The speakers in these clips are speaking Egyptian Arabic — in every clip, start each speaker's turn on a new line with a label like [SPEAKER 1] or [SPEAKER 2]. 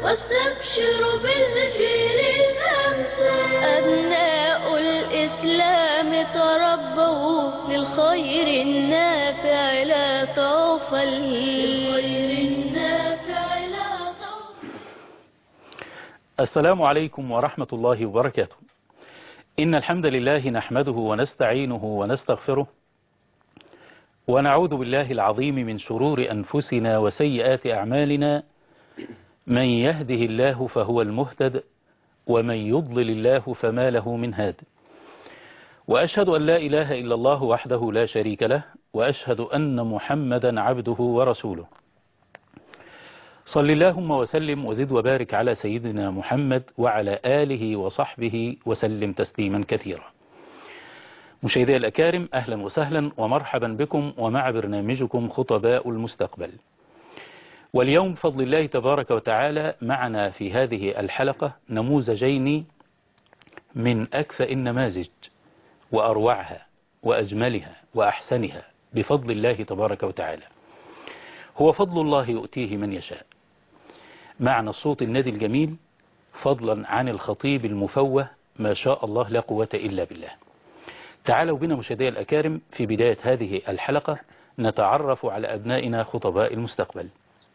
[SPEAKER 1] واستبشروا بالجيل الأمثل أبناء الإسلام تربوا للخير النافع لا طوفا للخير النافع لا طوفا
[SPEAKER 2] السلام عليكم ورحمة الله وبركاته إن الحمد لله نحمده ونستعينه ونستغفره ونعوذ بالله العظيم من شرور أنفسنا وسيئات أعمالنا من يهده الله فهو المهتد ومن يضلل الله فما له من هاد وأشهد أن لا إله إلا الله وحده لا شريك له وأشهد أن محمدا عبده ورسوله صل اللهم وسلم وزد وبارك على سيدنا محمد وعلى آله وصحبه وسلم تسليما كثيرا مشاهدي الأكارم أهلا وسهلا ومرحبا بكم ومع برنامجكم خطباء المستقبل واليوم بفضل الله تبارك وتعالى معنا في هذه الحلقة نموذجين من أكفأ النماذج وأروعها وأجملها وأحسنها بفضل الله تبارك وتعالى هو فضل الله يؤتيه من يشاء معنى الصوت النادي الجميل فضلا عن الخطيب المفوه ما شاء الله لا قوة إلا بالله تعالوا بنا مشاهدي الأكارم في بداية هذه الحلقة نتعرف على أبنائنا خطباء المستقبل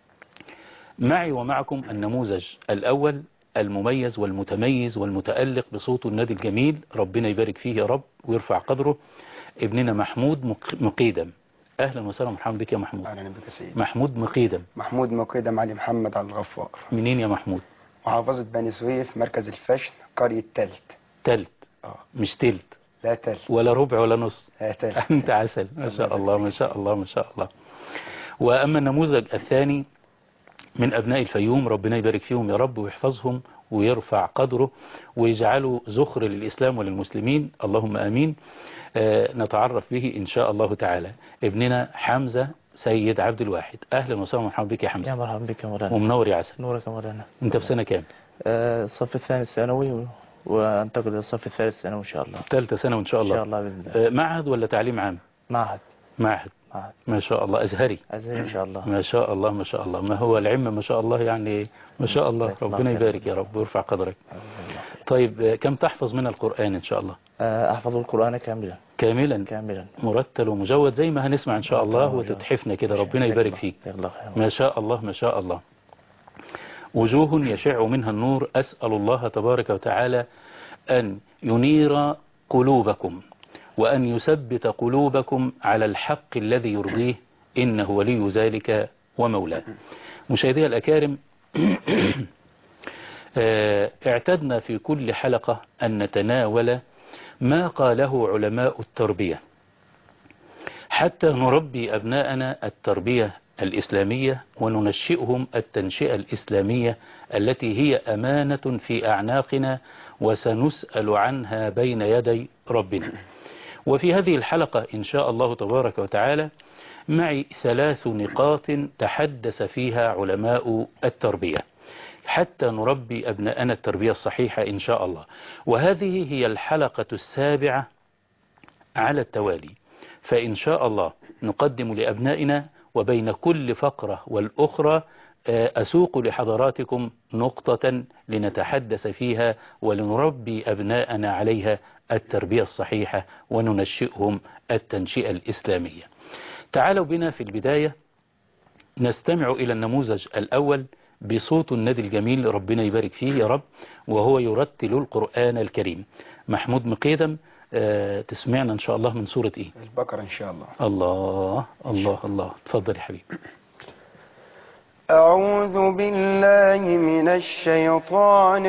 [SPEAKER 2] معي ومعكم النموذج الأول المميز والمتميز والمتألق بصوت النادي الجميل ربنا يبارك فيه يا رب ويرفع قدره ابننا محمود مق- مقيدم أهلا وسهلا مرحبا بك يا محمود
[SPEAKER 3] اهلا بك يا سيدي
[SPEAKER 2] محمود مقيدم
[SPEAKER 3] محمود مقيدم علي محمد علي الغفار
[SPEAKER 2] منين يا محمود
[SPEAKER 3] محافظة بني سويف مركز الفشن قرية تلت
[SPEAKER 2] تلت
[SPEAKER 3] اه
[SPEAKER 2] مش تلت
[SPEAKER 3] لا تلت
[SPEAKER 2] ولا ربع ولا نص
[SPEAKER 3] لا تلت
[SPEAKER 2] أنت عسل ما شاء الله ما شاء الله ما شاء الله وأما النموذج الثاني من أبناء الفيوم ربنا يبارك فيهم يا رب ويحفظهم ويرفع قدره ويجعله زخر للإسلام وللمسلمين اللهم آمين آه، نتعرف به إن شاء الله تعالى ابننا حمزة سيد عبد الواحد أهلا وسهلا ومرحبا بك يا
[SPEAKER 4] يا
[SPEAKER 2] حمزة
[SPEAKER 4] مرحبا بك يا مولانا
[SPEAKER 2] ومنور يا عسل
[SPEAKER 4] نورك يا مولانا
[SPEAKER 2] أنت في سنة كام
[SPEAKER 4] آه، الصف الثاني الثانوي و- وانتقل للصف الثالث الثانوي ان شاء الله
[SPEAKER 2] ثالثة سنة وإن شاء
[SPEAKER 4] ان
[SPEAKER 2] الله
[SPEAKER 4] شاء الله باذن الله
[SPEAKER 2] آه، معهد ولا تعليم عام
[SPEAKER 4] معهد
[SPEAKER 2] معهد
[SPEAKER 4] معهد
[SPEAKER 2] ما شاء الله أزهري
[SPEAKER 4] ازهر ان شاء الله
[SPEAKER 2] ما شاء الله ما شاء الله ما هو العلم ما شاء الله يعني ما شاء الله
[SPEAKER 4] جزاك الله
[SPEAKER 2] ربنا
[SPEAKER 4] خير.
[SPEAKER 2] يبارك يا رب ويرفع قدرك طيب آه، كم تحفظ من القرآن إن شاء الله
[SPEAKER 4] آه، احفظ القران كاملا
[SPEAKER 2] كاملا
[SPEAKER 4] كاملا
[SPEAKER 2] مرتل ومجود زي ما هنسمع إن شاء الله وتتحفنا كده ربنا
[SPEAKER 4] جزاك
[SPEAKER 2] يبارك
[SPEAKER 4] الله-
[SPEAKER 2] فيك
[SPEAKER 4] جزاك الله خير
[SPEAKER 2] ما شاء الله ما شاء الله وجوه يشع منها النور أسأل الله تبارك وتعالى أن ينير قلوبكم وأن يثبت قلوبكم على الحق الذي يرضيه إنه ولي ذلك ومولاه مشاهدي الأكارم آه، اعتدنا في كل حلقة أن نتناول ما قاله علماء التربية حتى نربي أبناءنا التربية الإسلامية وننشئهم التنشئة الإسلامية التي هي أمانة في أعناقنا وسنسأل عنها بين يدي ربنا وفي هذه الحلقة إن شاء الله تبارك وتعالى معي ثلاث نقاط تحدث فيها علماء التربية حتى نربي أبناءنا التربية الصحيحة إن شاء الله وهذه هي الحلقة السابعة على التوالي فإن شاء الله نقدم لأبنائنا وبين كل فقرة والأخرى آه، أسوق لحضراتكم نقطة لنتحدث فيها ولنربي أبناءنا عليها التربية الصحيحة وننشئهم التنشئة الإسلامية تعالوا بنا في البداية نستمع إلى النموذج الأول بصوت النادي الجميل ربنا يبارك فيه يا رب وهو يرتل القرآن الكريم محمود مقيدم آه، تسمعنا إن شاء الله من سورة إيه
[SPEAKER 3] البقرة ان شاء الله
[SPEAKER 2] الله الله الله تفضل يا حبيبي
[SPEAKER 3] أعوذ بالله من الشيطان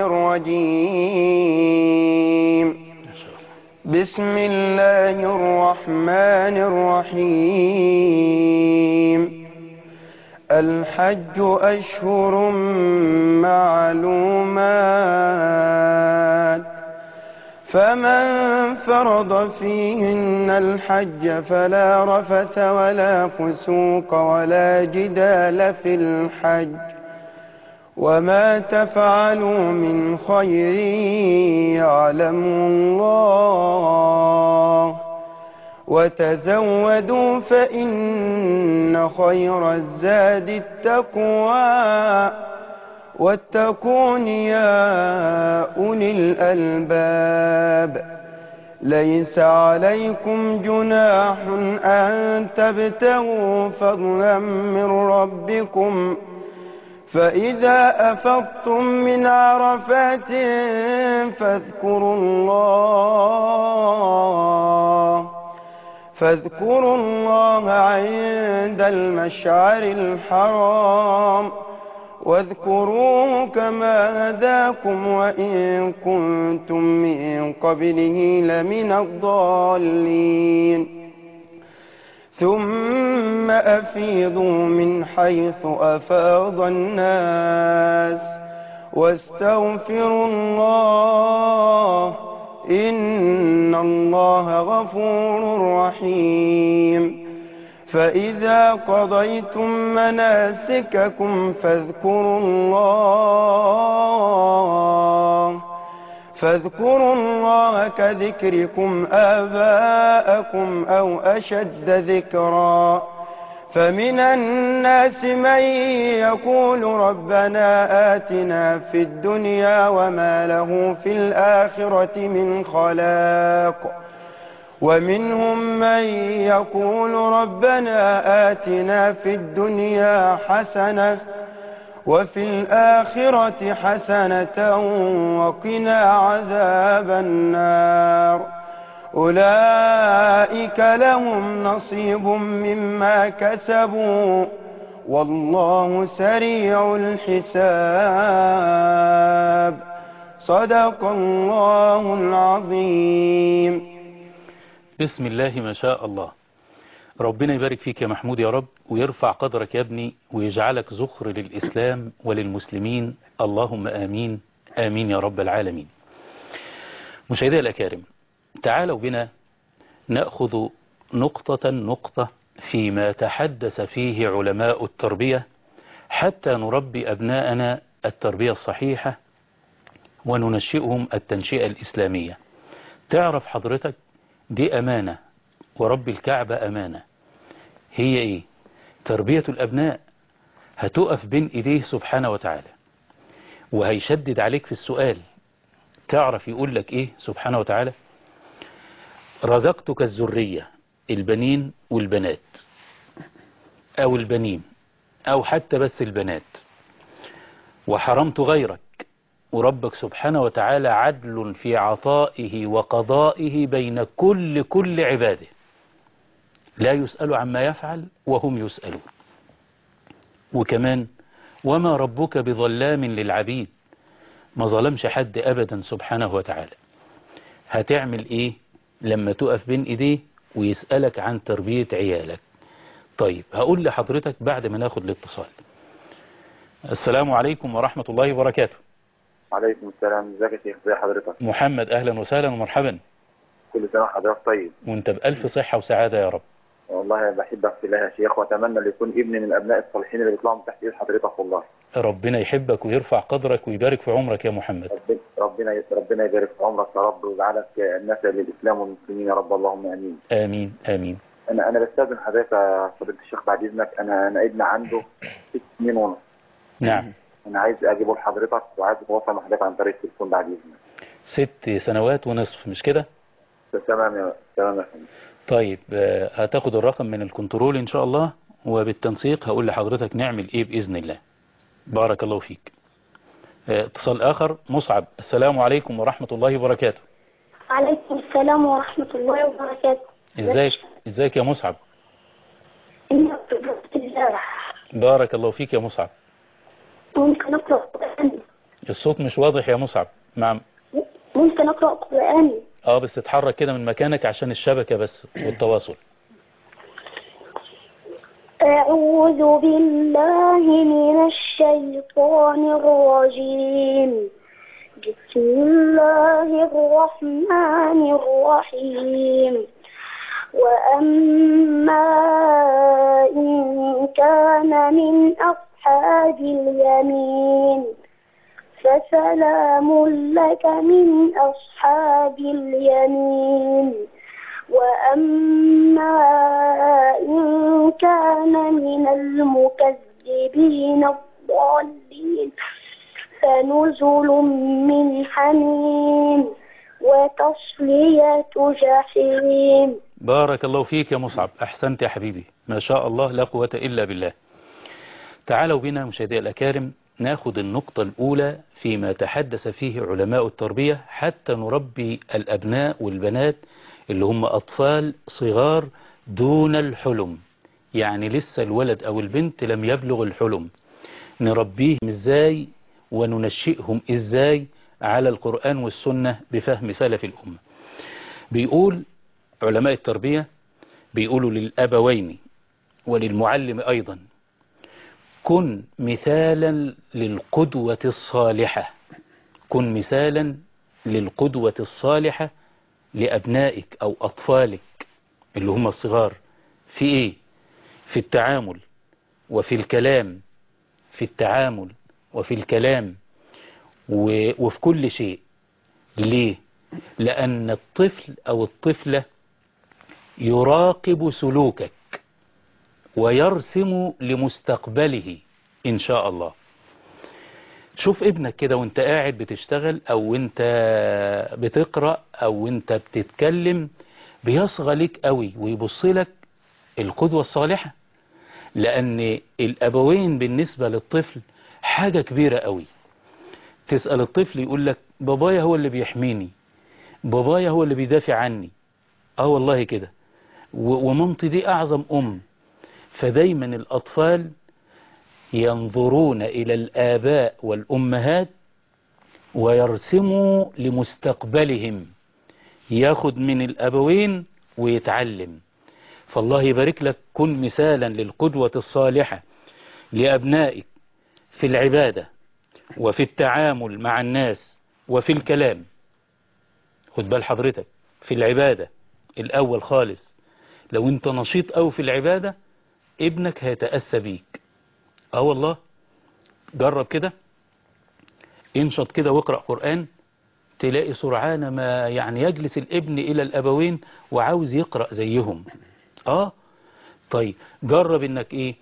[SPEAKER 3] الرجيم بسم الله الرحمن الرحيم الحج أشهر معلومات فمن فرض فيهن الحج فلا رفث ولا فسوق ولا جدال في الحج وما تفعلوا من خير يعلمه الله وتزودوا فإن خير الزاد التقوى واتقون يا أولي الألباب ليس عليكم جناح أن تبتغوا فضلا من ربكم فإذا أفضتم من عرفات فاذكروا الله فاذكروا الله عند المشعر الحرام واذكروه كما هداكم وإن كنتم من قبله لمن الضالين ثم أفيضوا من حيث أفاض الناس واستغفروا الله إن الله غفور رحيم فإذا قضيتم مناسككم فاذكروا الله فاذكروا الله كذكركم آباءكم أو أشد ذكرا فمن الناس من يقول ربنا آتنا في الدنيا وما له في الآخرة من خلاق ومنهم من يقول ربنا آتنا في الدنيا حسنة وفي الآخرة حسنة وقنا عذاب النار أولئك لهم نصيب مما كسبوا والله سريع الحساب صدق الله العظيم
[SPEAKER 2] بسم الله ما شاء الله ربنا يبارك فيك يا محمود يا رب ويرفع قدرك يا ابني ويجعلك زخر للإسلام وللمسلمين اللهم آمين آمين يا رب العالمين مشاهدي الأكارم تعالوا بنا نأخذ نقطة نقطة فيما تحدث فيه علماء التربية حتى نربي أبناءنا التربية الصحيحة وننشئهم التنشئة الإسلامية تعرف حضرتك دي أمانة ورب الكعبة أمانة هي إيه تربية الأبناء هتقف بين إيديه سبحانه وتعالى وهيشدد عليك في السؤال تعرف يقول لك إيه سبحانه وتعالى رزقتك الذرية البنين والبنات أو البنين أو حتى بس البنات وحرمت غيرك وربك سبحانه وتعالى عدل في عطائه وقضائه بين كل كل عباده لا يسأل عما يفعل وهم يسألون وكمان وما ربك بظلام للعبيد ما ظلمش حد أبدا سبحانه وتعالى هتعمل إيه لما تقف بين إيديه ويسألك عن تربية عيالك طيب هقول لحضرتك بعد ما ناخد الاتصال السلام عليكم ورحمة الله وبركاته
[SPEAKER 5] عليكم السلام ازيك يا شيخ ازي حضرتك
[SPEAKER 2] محمد أهلا وسهلا ومرحبا
[SPEAKER 5] كل سنه وحضرتك طيب
[SPEAKER 2] وانت بألف صحة وسعادة يا رب
[SPEAKER 5] والله بحبك في الله يا شيخ واتمنى ان يكون ابني من الابناء الصالحين اللي بيطلعوا من تحت ايد حضرتك والله
[SPEAKER 2] ربنا يحبك ويرفع قدرك ويبارك في عمرك يا محمد
[SPEAKER 5] ربنا ربنا ربنا يبارك في عمرك يا رب ويجعلك نافع للاسلام والمسلمين يا رب اللهم امين
[SPEAKER 2] آمين آمين
[SPEAKER 5] انا انا بستاذن حضرتك يا فضيله الشيخ بعد اذنك انا انا ابني عنده ست سنين ونص
[SPEAKER 2] نعم
[SPEAKER 5] انا عايز اجيبه لحضرتك وعايز اتواصل مع حضرتك عن طريق التليفون بعد اذنك
[SPEAKER 2] ست سنوات ونصف مش كده
[SPEAKER 5] تمام يا تمام يا فندم
[SPEAKER 2] طيب آه، هتاخد الرقم من الكنترول ان شاء الله وبالتنسيق هقول لحضرتك نعمل ايه بإذن الله بارك الله فيك آه، اتصال اخر مصعب السلام عليكم ورحمة الله وبركاته
[SPEAKER 6] وعليكم السلام ورحمة الله وبركاته
[SPEAKER 2] ازيك ازيك يا مصعب
[SPEAKER 6] إنك بفضل الله
[SPEAKER 2] بارك الله فيك يا مصعب
[SPEAKER 6] ممكن أقرأ قرآن
[SPEAKER 2] الصوت مش واضح يا مصعب مع
[SPEAKER 6] ممكن أقرأ قرآن
[SPEAKER 2] اه بس اتحرك كده من مكانك عشان الشبكة بس والتواصل
[SPEAKER 6] أعوذ بالله من الشيطان الرجيم بسم الله الرحمن الرحيم وأما إن كان من أصحاب اليمين فسلام لك من أصحاب اليمين وأما إن كان من المكذبين الضالين نزل من حميم وتصلية جحيم
[SPEAKER 2] بارك الله فيك يا مصعب أحسنت يا حبيبي ما شاء الله لا قوة إلا بالله تعالوا بنا مشاهدي الأكارم ناخد النقطة الأولى فيما تحدث فيه علماء التربية حتى نربي الأبناء والبنات اللي هم أطفال صغار دون الحلم يعني لسه الولد أو البنت لم يبلغ الحلم نربيهم إزاي وننشئهم إزاي على القرآن والسنة بفهم سلف الأمة بيقول علماء التربية بيقولوا للأبوين وللمعلم أيضا كن مثالا للقدوة الصالحة كن مثالا للقدوة الصالحة لأبنائك أو أطفالك اللي هم الصغار في إيه في التعامل وفي الكلام في التعامل وفي الكلام و- وفي كل شيء ليه لأن الطفل أو الطفلة يراقب سلوكك ويرسم لمستقبله إن شاء الله شوف ابنك كده وانت قاعد بتشتغل او انت بتقرأ او انت بتتكلم بيصغى لك قوي ويبص لك القدوة الصالحة لان الابوين بالنسبة للطفل حاجة كبيرة قوي تسأل الطفل يقول لك بابايا هو اللي بيحميني بابايا هو اللي بيدافع عني اه والله كده و- ومامتي دي اعظم ام فدايما الاطفال ينظرون إلى الآباء والأمهات ويرسموا لمستقبلهم ياخد من الأبوين ويتعلم فالله يبارك لك كن مثالا للقدوة الصالحة لأبنائك في العبادة وفي التعامل مع الناس وفي الكلام خد بال حضرتك في العبادة الأول خالص لو انت نشيط أو في العبادة ابنك هيتأسى بيك اه والله جرب كده انشط كده واقرأ قرآن تلاقي سرعان ما يعني يجلس الابن إلى الأبوين وعاوز يقرأ زيهم اه طيب جرب انك ايه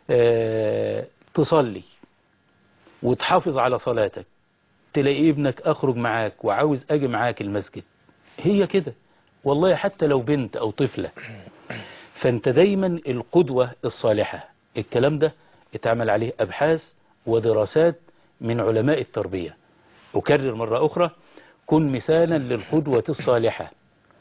[SPEAKER 2] آه تصلي وتحافظ على صلاتك تلاقي ابنك اخرج معاك وعاوز اجي معاك المسجد هي كده والله حتى لو بنت او طفلة فانت دايما القدوة الصالحة الكلام ده اتعمل عليه أبحاث ودراسات من علماء التربية أكرر مرة أخرى كن مثالا للقدوة الصالحة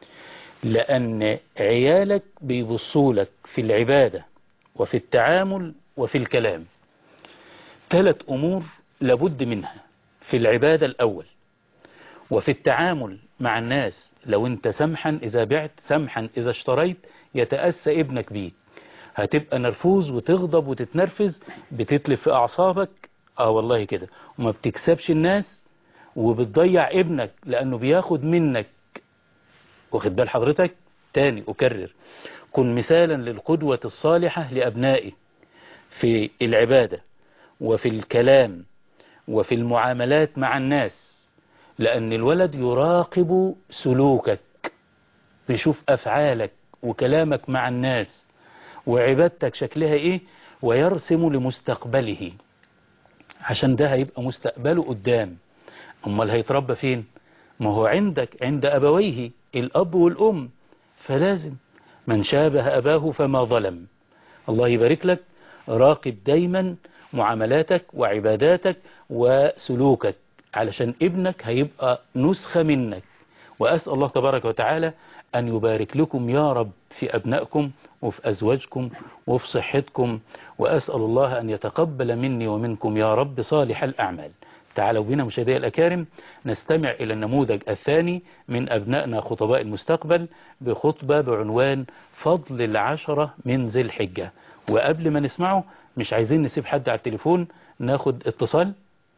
[SPEAKER 2] لأن عيالك بيبصولك في العبادة وفي التعامل وفي الكلام ثلاث أمور لابد منها في العبادة الأول وفي التعامل مع الناس لو انت سمحا إذا بعت سمحا إذا اشتريت يتأسى ابنك بيك هتبقى نرفوز وتغضب وتتنرفز بتتلف في أعصابك اه والله كده وما بتكسبش الناس وبتضيع ابنك لأنه بياخد منك واخد بال حضرتك تاني أكرر كن مثالا للقدوة الصالحة لأبنائك في العبادة وفي الكلام وفي المعاملات مع الناس لأن الولد يراقب سلوكك بيشوف أفعالك وكلامك مع الناس وعبادتك شكلها ايه ويرسم لمستقبله عشان ده هيبقى مستقبله قدام امال هيتربى فين ما هو عندك عند ابويه الاب والام فلازم من شابه اباه فما ظلم الله يبارك لك راقب دايما معاملاتك وعباداتك وسلوكك علشان ابنك هيبقى نسخة منك وأسأل الله تبارك وتعالى أن يبارك لكم يا رب في أبنائكم وفي أزواجكم وفي صحتكم وأسأل الله أن يتقبل مني ومنكم يا رب صالح الأعمال تعالوا بنا مشاهدي الأكارم نستمع إلى النموذج الثاني من أبنائنا خطباء المستقبل بخطبة بعنوان فضل العشرة من ذي الحجة وقبل ما نسمعه مش عايزين نسيب حد على التليفون ناخد اتصال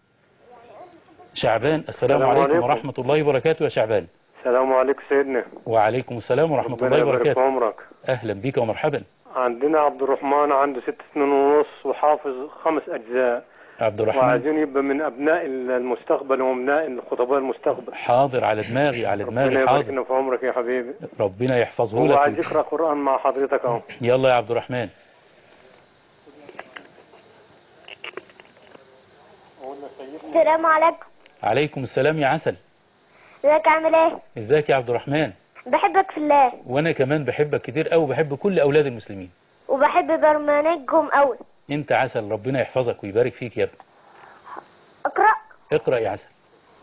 [SPEAKER 2] شعبان السلام
[SPEAKER 7] السلام
[SPEAKER 2] عليكم
[SPEAKER 7] عليكم.
[SPEAKER 2] ورحمة الله وبركاته يا شعبان
[SPEAKER 7] السلام عليكم سيدنا
[SPEAKER 2] وعليكم السلام ورحمة
[SPEAKER 7] ربنا
[SPEAKER 2] الله
[SPEAKER 7] يبارك في
[SPEAKER 2] وبركاته
[SPEAKER 7] عمرك
[SPEAKER 2] أهلا بك ومرحبا
[SPEAKER 7] عندنا عبد الرحمن عنده ست سنين ونص وحافظ خمس أجزاء
[SPEAKER 2] عبد الرحمن
[SPEAKER 7] وعايزين يبقى من أبناء المستقبل وأبناء خطباء المستقبل
[SPEAKER 2] حاضر على دماغي على
[SPEAKER 7] ربنا
[SPEAKER 2] دماغي
[SPEAKER 7] يبارك
[SPEAKER 2] حاضر
[SPEAKER 7] لنا في عمرك يا حبيبي
[SPEAKER 2] ربنا يحفظه
[SPEAKER 7] هو عايز
[SPEAKER 2] لك
[SPEAKER 7] يقرأ قرآن مع حضرتك أهو
[SPEAKER 2] يلا يا عبد الرحمن
[SPEAKER 6] السلام عليكم
[SPEAKER 2] عليكم السلام يا عسل
[SPEAKER 6] ازيك عامل ايه
[SPEAKER 2] ازيك يا عبد الرحمن
[SPEAKER 6] بحبك في الله
[SPEAKER 2] وانا كمان بحبك كتير قوي بحب كل اولاد المسلمين
[SPEAKER 6] وبحب برنامجكم قوي
[SPEAKER 2] انت عسل ربنا يحفظك ويبارك فيك يا ابني
[SPEAKER 6] اقرا
[SPEAKER 2] اقرا يا عسل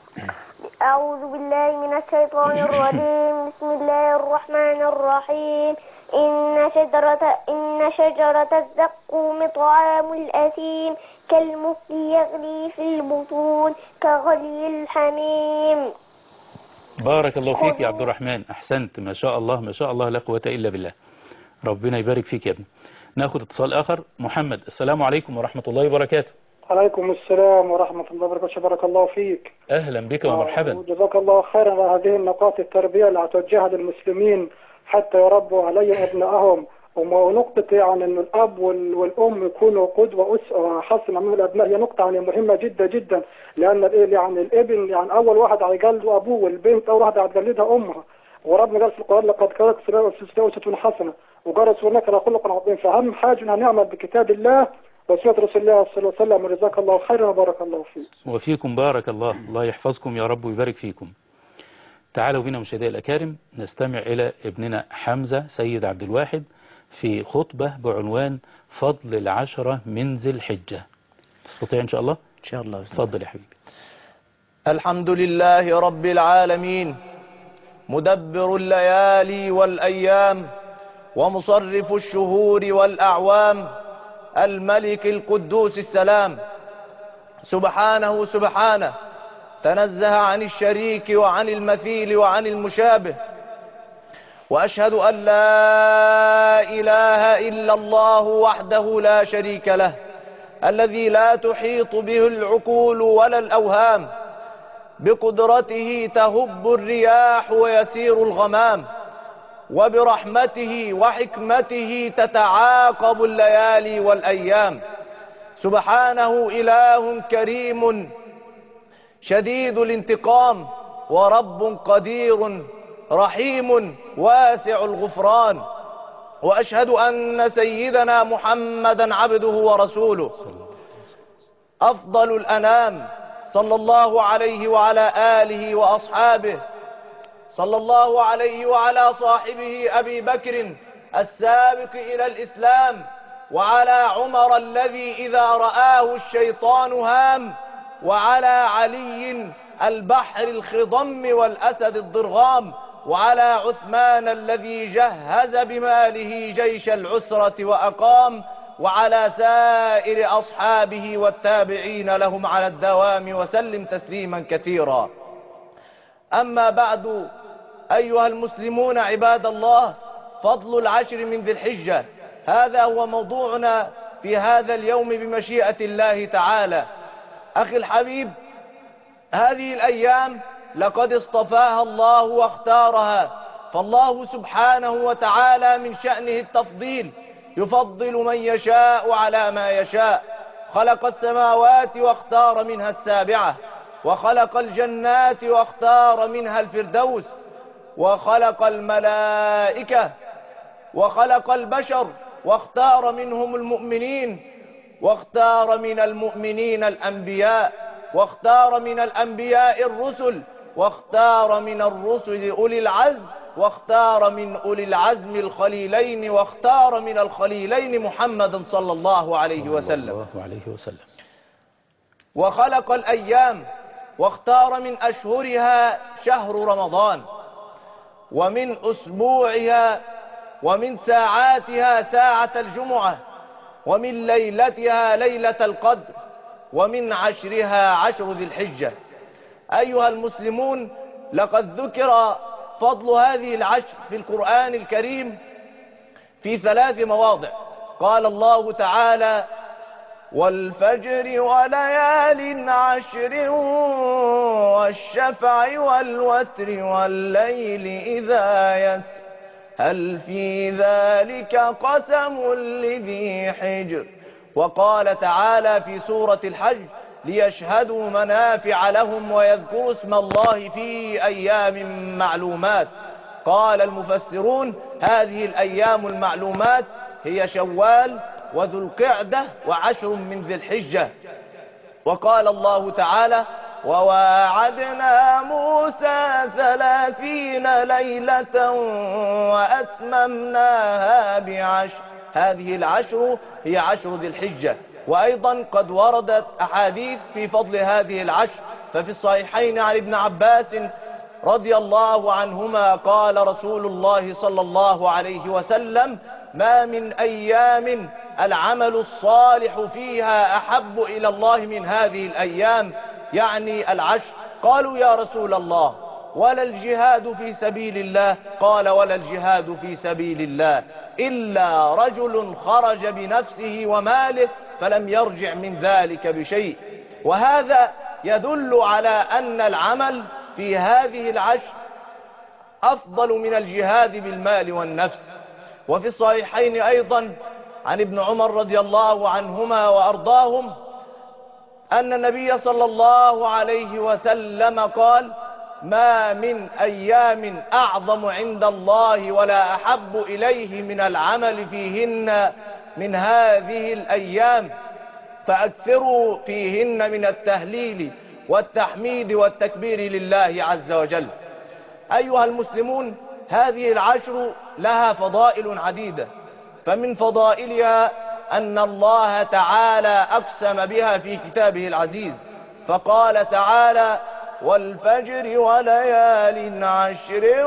[SPEAKER 6] أعوذ بالله من الشيطان الرجيم بسم الله الرحمن الرحيم إن شجرة إن شجرة الزقوم طعام الأثيم كالمهل يغلي في البطون كغلي الحميم
[SPEAKER 2] بارك الله فيك يا عبد الرحمن احسنت ما شاء الله ما شاء الله لا قوه الا بالله ربنا يبارك فيك يا ابني ناخد اتصال اخر محمد السلام عليكم ورحمه الله وبركاته
[SPEAKER 7] عليكم السلام ورحمة الله وبركاته بارك الله فيك
[SPEAKER 2] اهلا بك ومرحبا
[SPEAKER 7] جزاك الله خيرا على هذه النقاط التربية اللي هتوجهها للمسلمين حتى يربوا علي أبنائهم ونقطة يعني أن الأب وال- والأم يكونوا قدوة أسرة حسنة من الأبناء هي نقطة يعني مهمة جدا جدا لأن الإيه يعني الابن يعني أول واحد هيجلده أبوه والبنت أول واحد هتجلدها أمها وربنا قال في القرآن لقد كانت في أسوة حسنة وقال هناك لخلق عظيم فأهم حاجة أن نعمل بكتاب الله وسنة رسول الله صلى الله عليه وسلم وجزاك الله خيرا وبارك الله فيك
[SPEAKER 2] وفيكم بارك الله الله يحفظكم يا رب ويبارك فيكم تعالوا بنا مشاهدي الأكارم نستمع إلى ابننا حمزة سيد عبد الواحد في خطبة بعنوان فضل العشرة من ذي الحجة تستطيع إن شاء الله
[SPEAKER 4] إن شاء الله
[SPEAKER 2] تفضل يا حبيبي
[SPEAKER 4] الحمد لله رب العالمين مدبر الليالي والأيام ومصرف الشهور والأعوام الملك القدوس السلام سبحانه سبحانه تنزه عن الشريك وعن المثيل وعن المشابه وأشهد أن لا إله إلا الله وحده لا شريك له الذي لا تحيط به العقول ولا الأوهام بقدرته تهب الرياح ويسير الغمام وبرحمته وحكمته تتعاقب الليالي والأيام سبحانه إله كريم شديد الانتقام ورب قدير رحيم واسع الغفران وأشهد أن سيدنا محمدا عبده ورسوله أفضل الأنام صلى الله عليه وعلى آله وأصحابه صلى الله عليه وعلى صاحبه أبي بكر السابق إلى الإسلام وعلى عمر الذي إذا رآه الشيطان هام وعلى علي البحر الخضم والأسد الضرغام وعلى عثمان الذي جهز بماله جيش العسرة وأقام وعلى سائر أصحابه والتابعين لهم على الدوام وسلم تسليما كثيرا أما بعد أيها المسلمون عباد الله فضل العشر من ذي الحجة هذا هو موضوعنا في هذا اليوم بمشيئة الله تعالى أخي الحبيب هذه الأيام لقد اصطفاها الله واختارها فالله سبحانه وتعالى من شأنه التفضيل يفضل من يشاء على ما يشاء خلق السماوات واختار منها السابعة وخلق الجنات واختار منها الفردوس وخلق الملائكة وخلق البشر واختار منهم المؤمنين واختار من المؤمنين الأنبياء واختار من الأنبياء الرسل واختار من الرسل أولي العزم واختار من أولي العزم الخليلين واختار من الخليلين محمد صلى الله عليه وسلم
[SPEAKER 2] الله عليه وسلم
[SPEAKER 4] وخلق الأيام واختار من أشهرها شهر رمضان ومن أسبوعها ومن ساعاتها ساعة الجمعة ومن ليلتها ليلة القدر ومن عشرها عشر ذي الحجة أيها المسلمون لقد ذكر فضل هذه العشر في القرآن الكريم في ثلاث مواضع قال الله تعالى والفجر وليال عشر والشفع والوتر والليل إذا يسر هل في ذلك قسم لذي حجر وقال تعالى في سورة الحج ليشهدوا منافع لهم ويذكروا اسم الله في أيام معلومات قال المفسرون هذه الأيام المعلومات هي شوال وذو القعدة وعشر من ذي الحجة وقال الله تعالى وواعدنا موسى ثلاثين ليلة وأتممناها بعشر هذه العشر هي عشر ذي الحجة وأيضا قد وردت أحاديث في فضل هذه العشر ففي الصحيحين عن ابن عباس رضي الله عنهما قال رسول الله صلى الله عليه وسلم ما من أيام العمل الصالح فيها أحب إلى الله من هذه الأيام يعني العشر قالوا يا رسول الله ولا الجهاد في سبيل الله قال ولا الجهاد في سبيل الله إلا رجل خرج بنفسه وماله فلم يرجع من ذلك بشيء وهذا يدل على أن العمل في هذه العشر أفضل من الجهاد بالمال والنفس وفي الصحيحين أيضا عن ابن عمر رضي الله عنهما وأرضاهم أن النبي صلى الله عليه وسلم قال ما من أيام أعظم عند الله ولا أحب إليه من العمل فيهن من هذه الأيام فأكثروا فيهن من التهليل والتحميد والتكبير لله عز وجل أيها المسلمون هذه العشر لها فضائل عديدة فمن فضائلها أن الله تعالى أقسم بها في كتابه العزيز فقال تعالى والفجر وليال عشر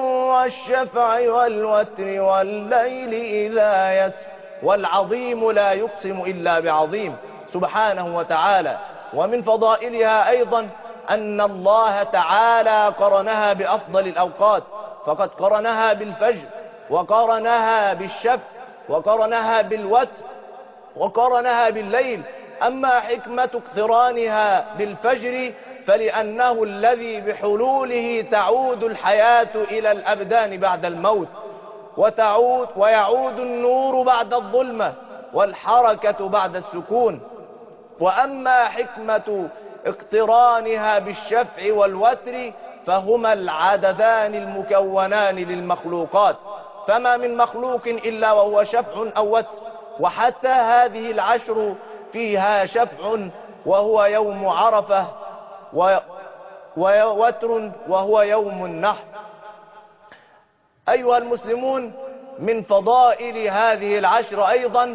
[SPEAKER 4] والشفع والوتر والليل إذا يسر والعظيم لا يقسم إلا بعظيم سبحانه وتعالى ومن فضائلها أيضا أن الله تعالى قرنها بأفضل الأوقات فقد قرنها بالفجر وقرنها بالشفع وقرنها بالوتر وقرنها بالليل أما حكمة اقترانها بالفجر فلأنه الذي بحلوله تعود الحياة إلى الأبدان بعد الموت وتعود ويعود النور بعد الظلمة والحركة بعد السكون وأما حكمة اقترانها بالشفع والوتر فهما العددان المكونان للمخلوقات فما من مخلوق إلا وهو شفع أو وتر وحتى هذه العشر فيها شفع وهو يوم عرفة ووتر وهو يوم النحر أيها المسلمون من فضائل هذه العشر أيضا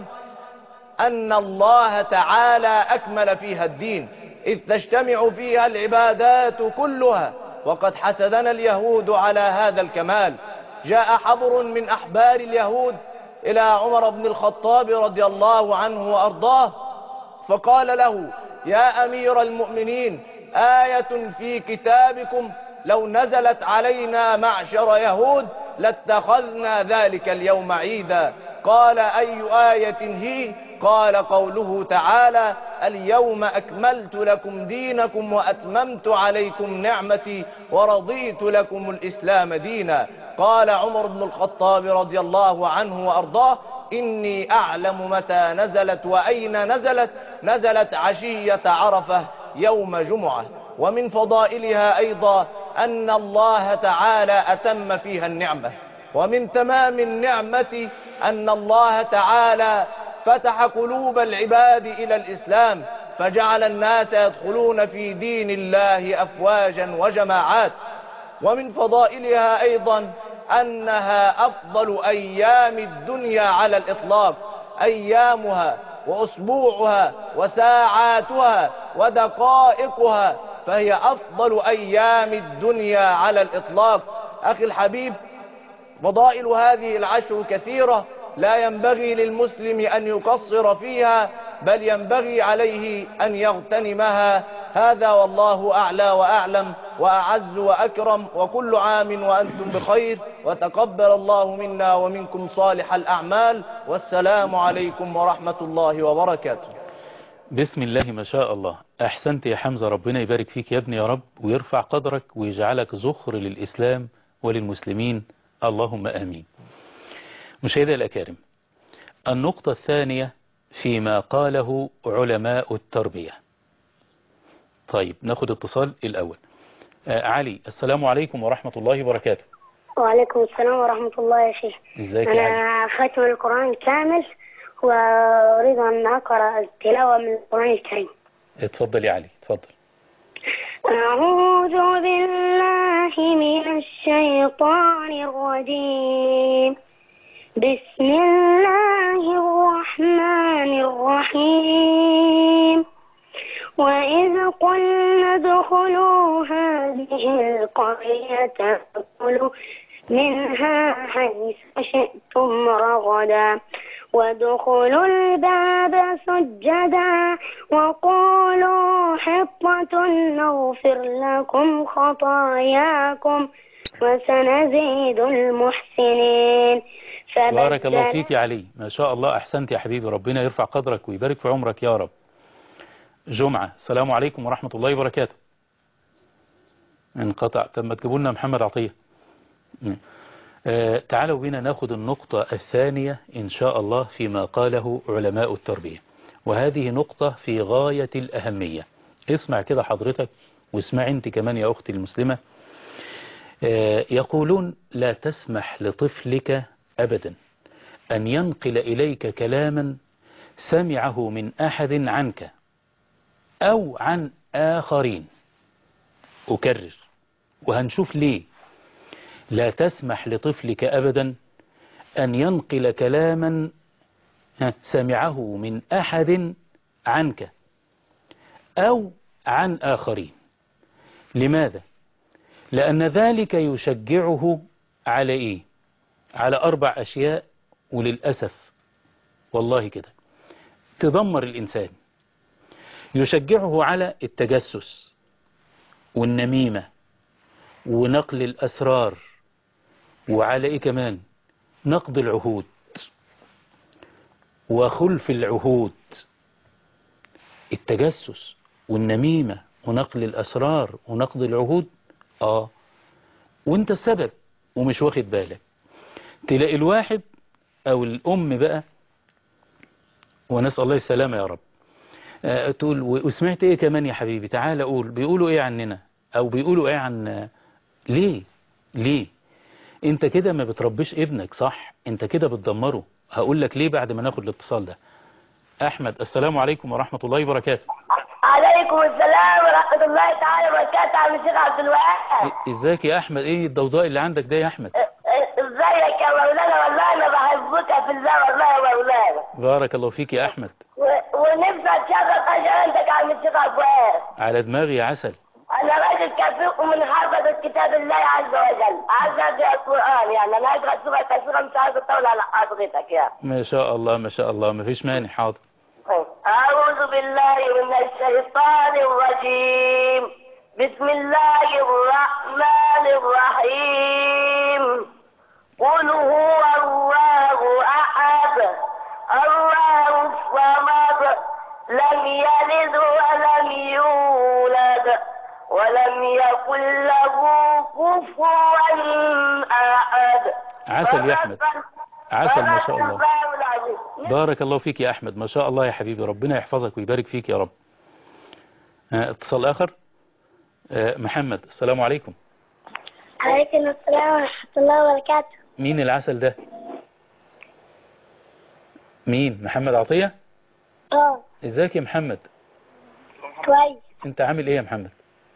[SPEAKER 4] أن الله تعالى أكمل فيها الدين إذ تجتمع فيها العبادات كلها وقد حسدنا اليهود على هذا الكمال جاء حبر من أحبار اليهود إلى عمر بن الخطاب رضي الله عنه وأرضاه فقال له يا أمير المؤمنين آية في كتابكم لو نزلت علينا معشر يهود لاتخذنا ذلك اليوم عيدا قال أي آية هي قال قوله تعالى اليوم أكملت لكم دينكم وأتممت عليكم نعمتي ورضيت لكم الإسلام دينا قال عمر بن الخطاب رضي الله عنه وأرضاه إني أعلم متى نزلت وأين نزلت نزلت عشية عرفة يوم جمعة ومن فضائلها أيضا أن الله تعالى أتم فيها النعمة ومن تمام النعمة أن الله تعالى فتح قلوب العباد إلى الإسلام فجعل الناس يدخلون في دين الله أفواجا وجماعات ومن فضائلها أيضا أنها أفضل أيام الدنيا على الإطلاق أيامها وأسبوعها وساعاتها ودقائقها فهي أفضل أيام الدنيا على الإطلاق أخي الحبيب فضائل هذه العشر كثيرة لا ينبغي للمسلم أن يقصر فيها بل ينبغي عليه أن يغتنمها هذا والله أعلى وأعلم وأعز وأكرم وكل عام وأنتم بخير وتقبل الله منا ومنكم صالح الأعمال والسلام عليكم ورحمة الله وبركاته
[SPEAKER 2] بسم الله ما شاء الله أحسنت يا حمزة ربنا يبارك فيك يا ابني يا رب ويرفع قدرك ويجعلك زخر للإسلام وللمسلمين اللهم آمين مشاهدي الأكارم النقطة الثانية فيما قاله علماء التربية طيب ناخد اتصال الأول آه علي السلام عليكم ورحمة الله وبركاته
[SPEAKER 6] وعليكم السلام ورحمة الله يا شيخ
[SPEAKER 2] ازيك يا علي
[SPEAKER 6] أنا ختم القرآن كامل وأريد أن أقرأ التلاوة من القرآن الكريم
[SPEAKER 2] اتفضل يا علي اتفضل
[SPEAKER 6] أعوذ بالله من الشيطان الرجيم بسم الله الرحمن الرحيم وإذ قلنا ادخلوا هذه القرية فكلوا منها حيث شئتم رغدا وادخلوا الباب سجدا وقولوا حطة نغفر لكم خطاياكم وسنزيد المحسنين
[SPEAKER 2] بارك الله
[SPEAKER 6] فبدل-
[SPEAKER 2] فيك يا علي ما شاء الله أحسنت يا حبيبي ربنا يرفع قدرك ويبارك في عمرك يا رب جمعة السلام عليكم ورحمة الله وبركاته انقطع طب ما تجيبوا لنا محمد عطية آه تعالوا بنا ناخد النقطة الثانية إن شاء الله فيما قاله علماء التربية وهذه نقطة في غاية الأهمية اسمع كده حضرتك واسمع انت كمان يا أختي المسلمة آه يقولون لا تسمح لطفلك أبدا أن ينقل إليك كلاما سمعه من أحد عنك أو عن آخرين أكرر وهنشوف ليه لا تسمح لطفلك أبدا أن ينقل كلاما ها، سمعه من أحد عنك أو عن آخرين لماذا؟ لأن ذلك يشجعه على إيه؟ على أربع أشياء وللأسف والله كده تدمر الإنسان يشجعه على التجسس والنميمة ونقل الأسرار وعلى إيه كمان نقض العهود وخلف العهود التجسس والنميمة ونقل الأسرار ونقض العهود آه وانت السبب ومش واخد بالك تلاقي الواحد أو الأم بقى ونسأل الله السلامة يا رب آه، تقول وسمعت ايه كمان يا حبيبي تعال قول بيقولوا ايه عننا او بيقولوا ايه عن ليه ليه انت كده ما بتربيش ابنك صح انت كده بتدمره هقول لك ليه بعد ما ناخد الاتصال ده احمد السلام عليكم ورحمة الله وبركاته
[SPEAKER 6] عليكم السلام ورحمة الله تعالى وبركاته عم الشيخ عبد الوهاب
[SPEAKER 2] إ- ازيك يا احمد ايه الضوضاء اللي عندك ده يا احمد
[SPEAKER 6] ازيك يا مولانا والله انا بحبك في الله والله يا مولانا
[SPEAKER 2] بارك الله فيك يا احمد
[SPEAKER 6] و- ونفسي اتشرف اجي عندك عم الشيخ عبد الوهاب
[SPEAKER 2] على دماغي يا عسل
[SPEAKER 6] انا راجل كفيق من حافظ كتاب الله عز وجل عايز اقرا القران يعني انا اقرا سوره كثيره مش عايز اطول على حضرتك يعني
[SPEAKER 2] ما شاء الله ما شاء الله ما فيش مانع حاضر
[SPEAKER 6] أعوذ بالله من الشيطان الرجيم بسم الله الرحمن الرحيم قل هو الله أحد الله الصمد لم يلد ولم يولد ولم يكن له كفوا أحد
[SPEAKER 2] عسل يا احمد عسل ما شاء الله
[SPEAKER 6] صدق العظيم.
[SPEAKER 2] بارك الله فيك يا أحمد ما شاء الله يا حبيبي ربنا يحفظك ويبارك فيك يا رب آه، اتصال آخر آه، محمد السلام عليكم
[SPEAKER 6] عليكم السلام ورحمة الله وبركاته
[SPEAKER 2] مين العسل ده مين محمد عطية
[SPEAKER 6] اه
[SPEAKER 2] ازيك يا محمد
[SPEAKER 6] كويس
[SPEAKER 2] انت عامل ايه يا محمد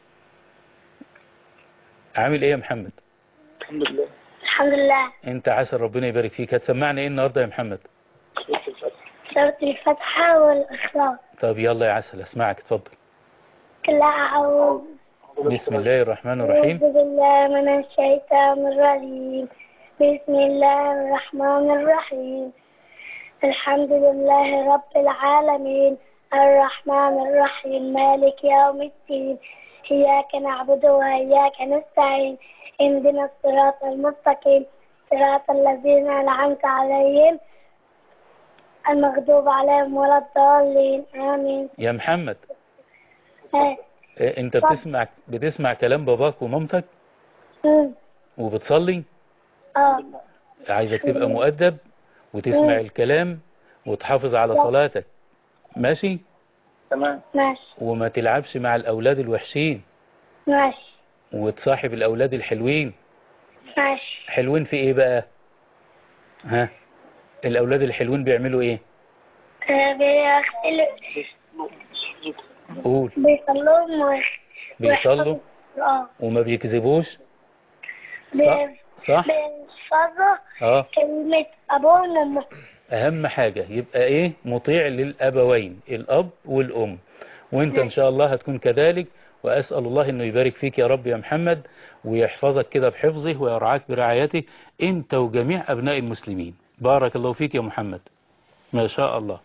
[SPEAKER 2] عامل ايه يا محمد
[SPEAKER 6] الحمد لله
[SPEAKER 2] انت عسل ربنا يبارك فيك هتسمعني ايه النهارده يا محمد
[SPEAKER 6] سورة الفتحة والإخلاص
[SPEAKER 2] طب يلا يا عسل اسمعك اتفضل
[SPEAKER 6] كلا أعوذ
[SPEAKER 2] بسم الله الرحمن
[SPEAKER 6] أعوذ
[SPEAKER 2] الرحيم
[SPEAKER 6] بالله من الشيطان الرجيم بسم الله الرحمن الرحيم الحمد لله رب العالمين الرحمن الرحيم مالك يوم الدين إياك نعبد وإياك نستعين اهدنا الصراط المستقيم صراط الذين أنعمت عليهم المغضوب عليهم ولا الضالين آمين
[SPEAKER 2] يا محمد
[SPEAKER 6] آه.
[SPEAKER 2] آه، انت بتسمع بتسمع كلام باباك ومامتك
[SPEAKER 6] مم.
[SPEAKER 2] وبتصلي
[SPEAKER 6] آه.
[SPEAKER 2] عايزك تبقى مؤدب وتسمع الكلام وتحافظ على صلاتك ماشي
[SPEAKER 6] ماشي
[SPEAKER 2] وما تلعبش مع الأولاد الوحشين
[SPEAKER 6] ماشي
[SPEAKER 2] وتصاحب الأولاد الحلوين
[SPEAKER 6] ماشي
[SPEAKER 2] حلوين في إيه بقى ها الأولاد الحلوين بيعملوا إيه
[SPEAKER 6] آه، بيغسلوا
[SPEAKER 2] قول
[SPEAKER 8] بيصلوا و...
[SPEAKER 2] بيصلوا
[SPEAKER 8] اه
[SPEAKER 2] وما بيكذبوش صح
[SPEAKER 8] بي-
[SPEAKER 2] صح
[SPEAKER 8] بيحفظوا
[SPEAKER 2] اه
[SPEAKER 8] كلمة أبوهم وأمهم
[SPEAKER 2] اهم حاجة يبقى ايه مطيع للابوين الاب والام وانت ان شاء الله هتكون كذلك واسأل الله انه يبارك فيك يا رب يا محمد ويحفظك كده بحفظه ويرعاك برعايته انت وجميع ابناء المسلمين بارك الله فيك يا محمد ما شاء الله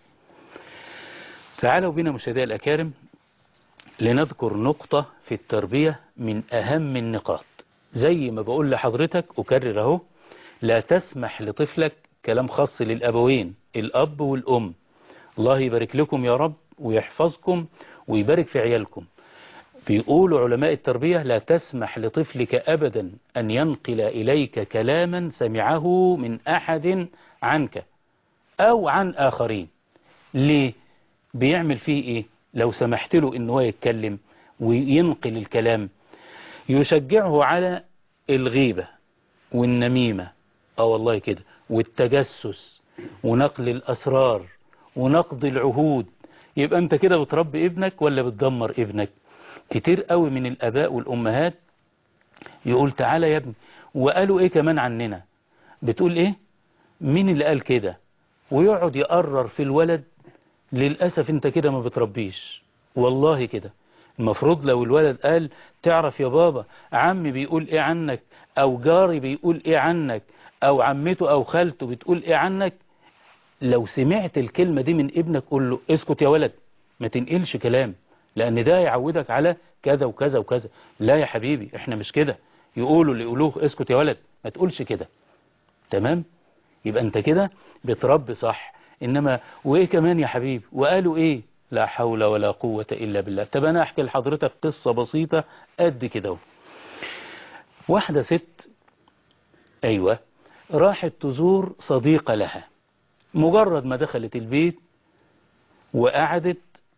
[SPEAKER 2] تعالوا بنا مشاهدي الأكارم لنذكر نقطة في التربية من أهم النقاط زي ما بقول لحضرتك أكرر أهو لا تسمح لطفلك كلام خاص للأبوين الأب والأم الله يبارك لكم يا رب ويحفظكم ويبارك في عيالكم بيقولوا علماء التربية لا تسمح لطفلك أبدا أن ينقل إليك كلاما سمعه من أحد عنك أو عن آخرين ليه بيعمل فيه إيه لو سمحت له إن هو يتكلم وينقل الكلام يشجعه على الغيبة والنميمة اه والله كده والتجسس ونقل الأسرار ونقض العهود يبقى أنت كده بتربي ابنك ولا بتدمر ابنك كتير قوي من الآباء والأمهات يقول تعالى يا ابني وقالوا إيه كمان عننا بتقول إيه مين اللي قال كده ويقعد يقرر في الولد للأسف انت كده ما بتربيش والله كده المفروض لو الولد قال تعرف يا بابا عمي بيقول ايه عنك او جاري بيقول ايه عنك او عمته او خالته بتقول ايه عنك لو سمعت الكلمة دي من ابنك قول له اسكت يا ولد ما تنقلش كلام لان ده يعودك على كذا وكذا وكذا لا يا حبيبي احنا مش كده يقولوا اللي يقولوه اسكت يا ولد ما تقولش كده تمام يبقى انت كده بتربي صح انما وايه كمان يا حبيبي وقالوا ايه لا حول ولا قوة الا بالله طب انا احكي لحضرتك قصة بسيطة قد كده اهو. واحدة ست ايوه راحت تزور صديقة لها مجرد ما دخلت البيت وقعدت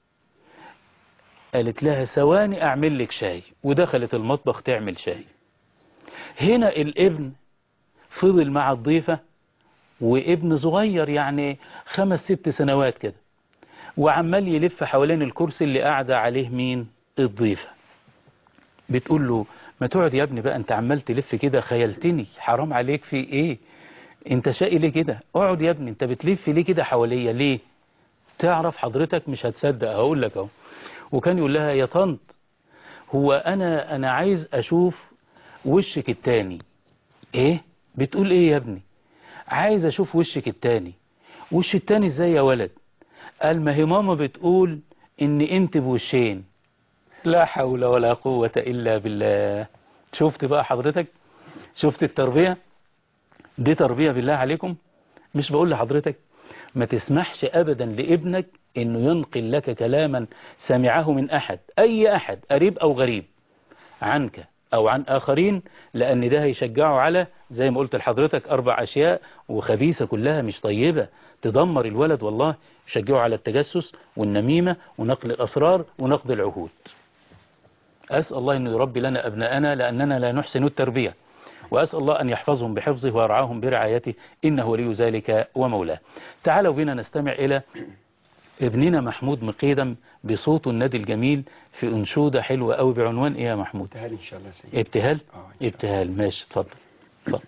[SPEAKER 2] قالت لها ثواني اعمل لك شاي ودخلت المطبخ تعمل شاي هنا الابن فضل مع الضيفة وابن صغير يعني خمس ست سنوات كده وعمال يلف حوالين الكرسي اللي قاعدة عليه مين الضيفة بتقول له ما تقعد يا ابني بقى انت عمال تلف كده خيلتني حرام عليك في ايه انت شقي ليه كده اقعد يا ابني انت بتلف ليه كده حواليا ليه تعرف حضرتك مش هتصدق هقول لك اهو وكان يقول لها يا طنط هو انا انا عايز اشوف وشك التاني ايه بتقول ايه يا ابني عايز اشوف وشك التاني وش التاني ازاي يا ولد قال ما هي ماما بتقول ان انت بوشين لا حول ولا قوة الا بالله شفت بقى حضرتك شفت التربية دي تربية بالله عليكم مش بقول لحضرتك ما تسمحش ابدا لابنك انه ينقل لك كلاما سمعه من احد اي احد قريب او غريب عنك او عن اخرين لان ده هيشجعه على زي ما قلت لحضرتك اربع اشياء وخبيثة كلها مش طيبة تدمر الولد والله يشجعه على التجسس والنميمة ونقل الاسرار ونقض العهود اسأل الله انه يربي لنا ابناءنا لاننا لا نحسن التربية وأسأل الله أن يحفظهم بحفظه ويرعاهم برعايته إنه ولي ذلك ومولاه تعالوا بنا نستمع إلى ابننا محمود مقيدم بصوته النادي الجميل في أنشودة حلوة أوي بعنوان إيه يا محمود
[SPEAKER 3] ابتهال ان شاء الله يا سيدي
[SPEAKER 2] ابتهال
[SPEAKER 3] آه، إن شاء
[SPEAKER 2] ابتهال ماشي اتفضل اتفضل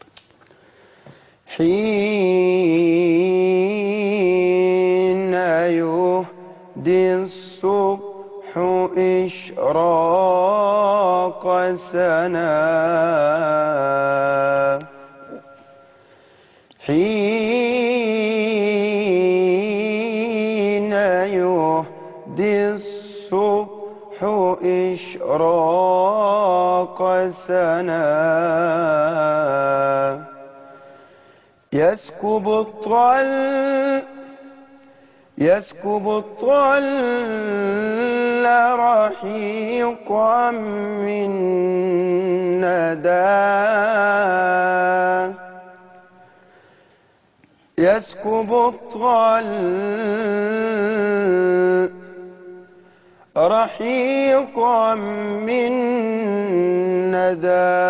[SPEAKER 3] حين يهدي الصبح إشراق سنا حين يهدي الصبح إشراق سنا يسكب الطل يسكب الطل رحيقا من ندى يسكب الطل رحيقا من ندى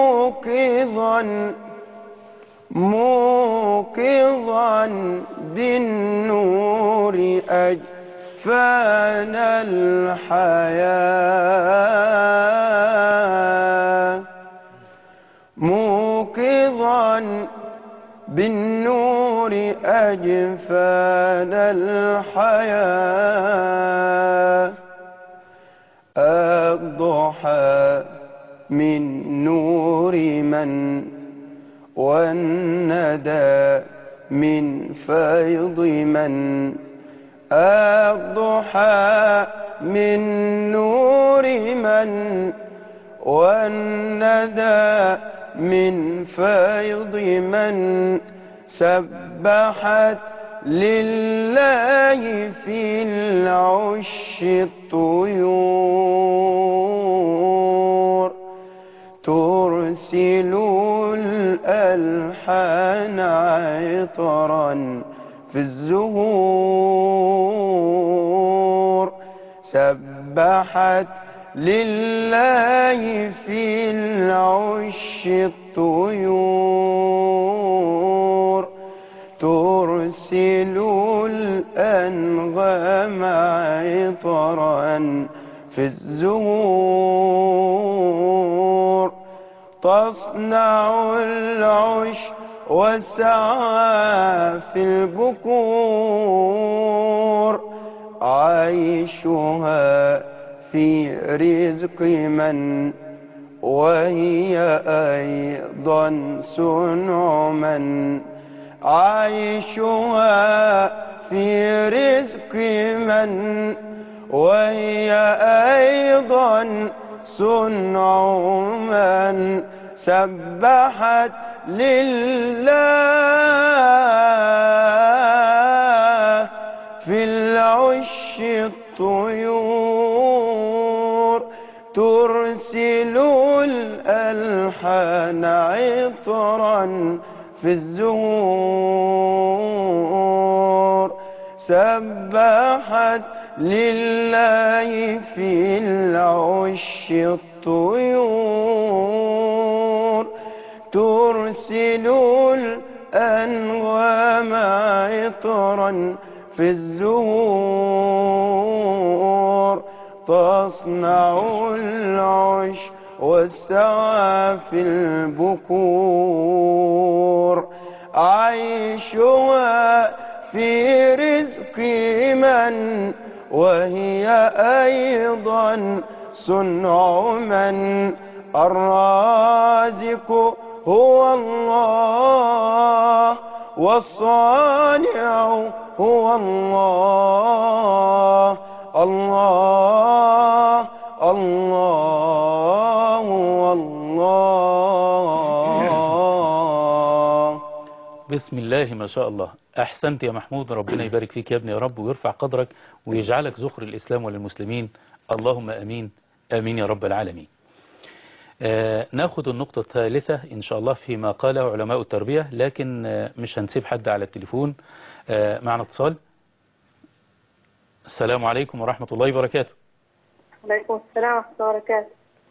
[SPEAKER 3] موقظا موقظا
[SPEAKER 9] بالنور أجفان الحياة موقظا بالنور أجفان الحياة الضحى من نور من والندى من فيض من الضحى من نور من والندى من فيض من سبحت لله في العش الطيور ترسل الألحان عطرا في الزهور سبحت لله في العش الطيور ترسل الأنغام عطرا في الزهور تصنع العش والسعى في البكور عيشها في رزق من وهي أيضا صنع من عيشها في رزق من وهي أيضا صنع من سبحت لله في العش الطيور ترسل الألحان عطرا في الزهور سبحت لله في العش الطيور ترسل الأنغام عطرا في الزهور تصنع العش والسعى في البكور عيشها في رزق من وهي أيضا صنع من الرازق هو الله والصانع هو الله الله الله والله
[SPEAKER 2] بسم الله ما شاء الله أحسنت يا محمود ربنا يبارك فيك يا ابني يا رب ويرفع قدرك ويجعلك ذخر الإسلام وللمسلمين اللهم أمين آمين يا رب العالمين آه ناخد النقطة الثالثة إن شاء الله فيما قاله علماء التربية لكن آه مش هنسيب حد على التليفون آه معنا اتصال السلام عليكم ورحمة الله وبركاته
[SPEAKER 10] وعليكم السلام ورحمة الله وبركاته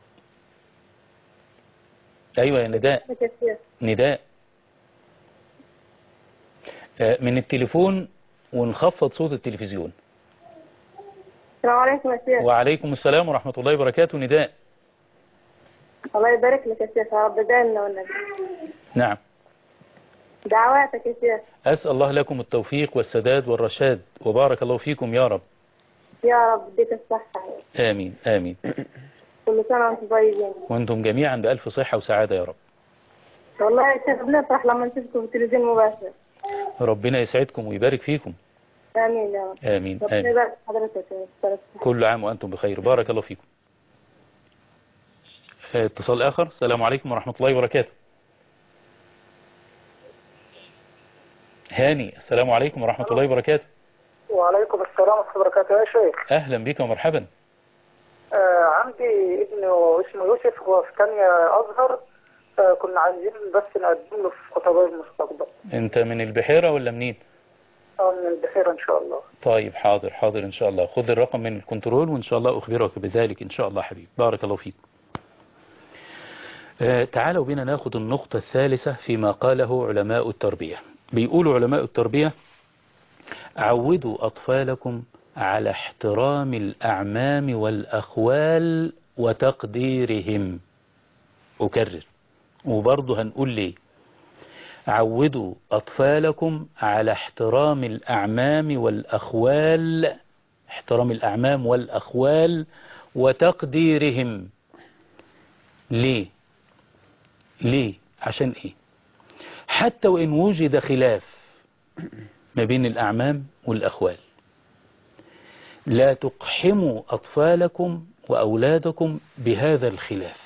[SPEAKER 2] أيوة يا نداء
[SPEAKER 10] ازيك يا شيخ
[SPEAKER 2] نداء آه من التليفون ونخفض صوت التلفزيون
[SPEAKER 10] السلام عليكم يا شيخ
[SPEAKER 2] وعليكم السلام ورحمة الله وبركاته نداء
[SPEAKER 10] الله يبارك لك يا شيخ يا رب دائما والنبي
[SPEAKER 2] نعم
[SPEAKER 10] دعواتك يا شيخ
[SPEAKER 2] أسأل الله لكم التوفيق والسداد والرشاد وبارك الله فيكم يا رب
[SPEAKER 10] يا رب اديك الصحة
[SPEAKER 2] آمين آمين
[SPEAKER 10] كل سنة وانتم طيبين
[SPEAKER 2] وانتم جميعا بألف صحة وسعادة يا رب
[SPEAKER 10] والله يا شيخ بنفرح لما نشوفكم في التلفزيون مباشر
[SPEAKER 2] ربنا يسعدكم ويبارك فيكم
[SPEAKER 10] آمين يا رب
[SPEAKER 2] آمين
[SPEAKER 10] ربنا
[SPEAKER 2] آمين
[SPEAKER 10] يبارك في حضرتك يا رب.
[SPEAKER 2] كل عام وأنتم بخير بارك الله فيكم آه، اتصال آخر السلام عليكم ورحمة الله وبركاته هاني السلام عليكم ورحمة الله وبركاته
[SPEAKER 11] وعليكم السلام ورحمة الله وبركاته يا شيخ
[SPEAKER 2] أهلا بك ومرحبا
[SPEAKER 11] آه عندي ابن اسمه يوسف هو في ثانية أزهر آه كنا عايزين بس نقدم له في خطباء المستقبل
[SPEAKER 2] أنت من البحيرة ولا منين
[SPEAKER 11] أو من البحيرة إن شاء الله
[SPEAKER 2] طيب حاضر حاضر إن شاء الله خذ الرقم من الكنترول وإن شاء الله أخبرك بذلك إن شاء الله حبيب بارك الله فيك آه، تعالوا بنا ناخد النقطة الثالثة فيما قاله علماء التربية بيقولوا علماء التربية عودوا أطفالكم على احترام الأعمام والأخوال وتقديرهم أكرر وبرضه هنقول ليه عودوا أطفالكم على احترام الأعمام والأخوال احترام الأعمام والأخوال وتقديرهم ليه ليه عشان ايه حتى وإن وجد خلاف ما بين الأعمام والأخوال لا تقحموا أطفالكم وأولادكم بهذا الخلاف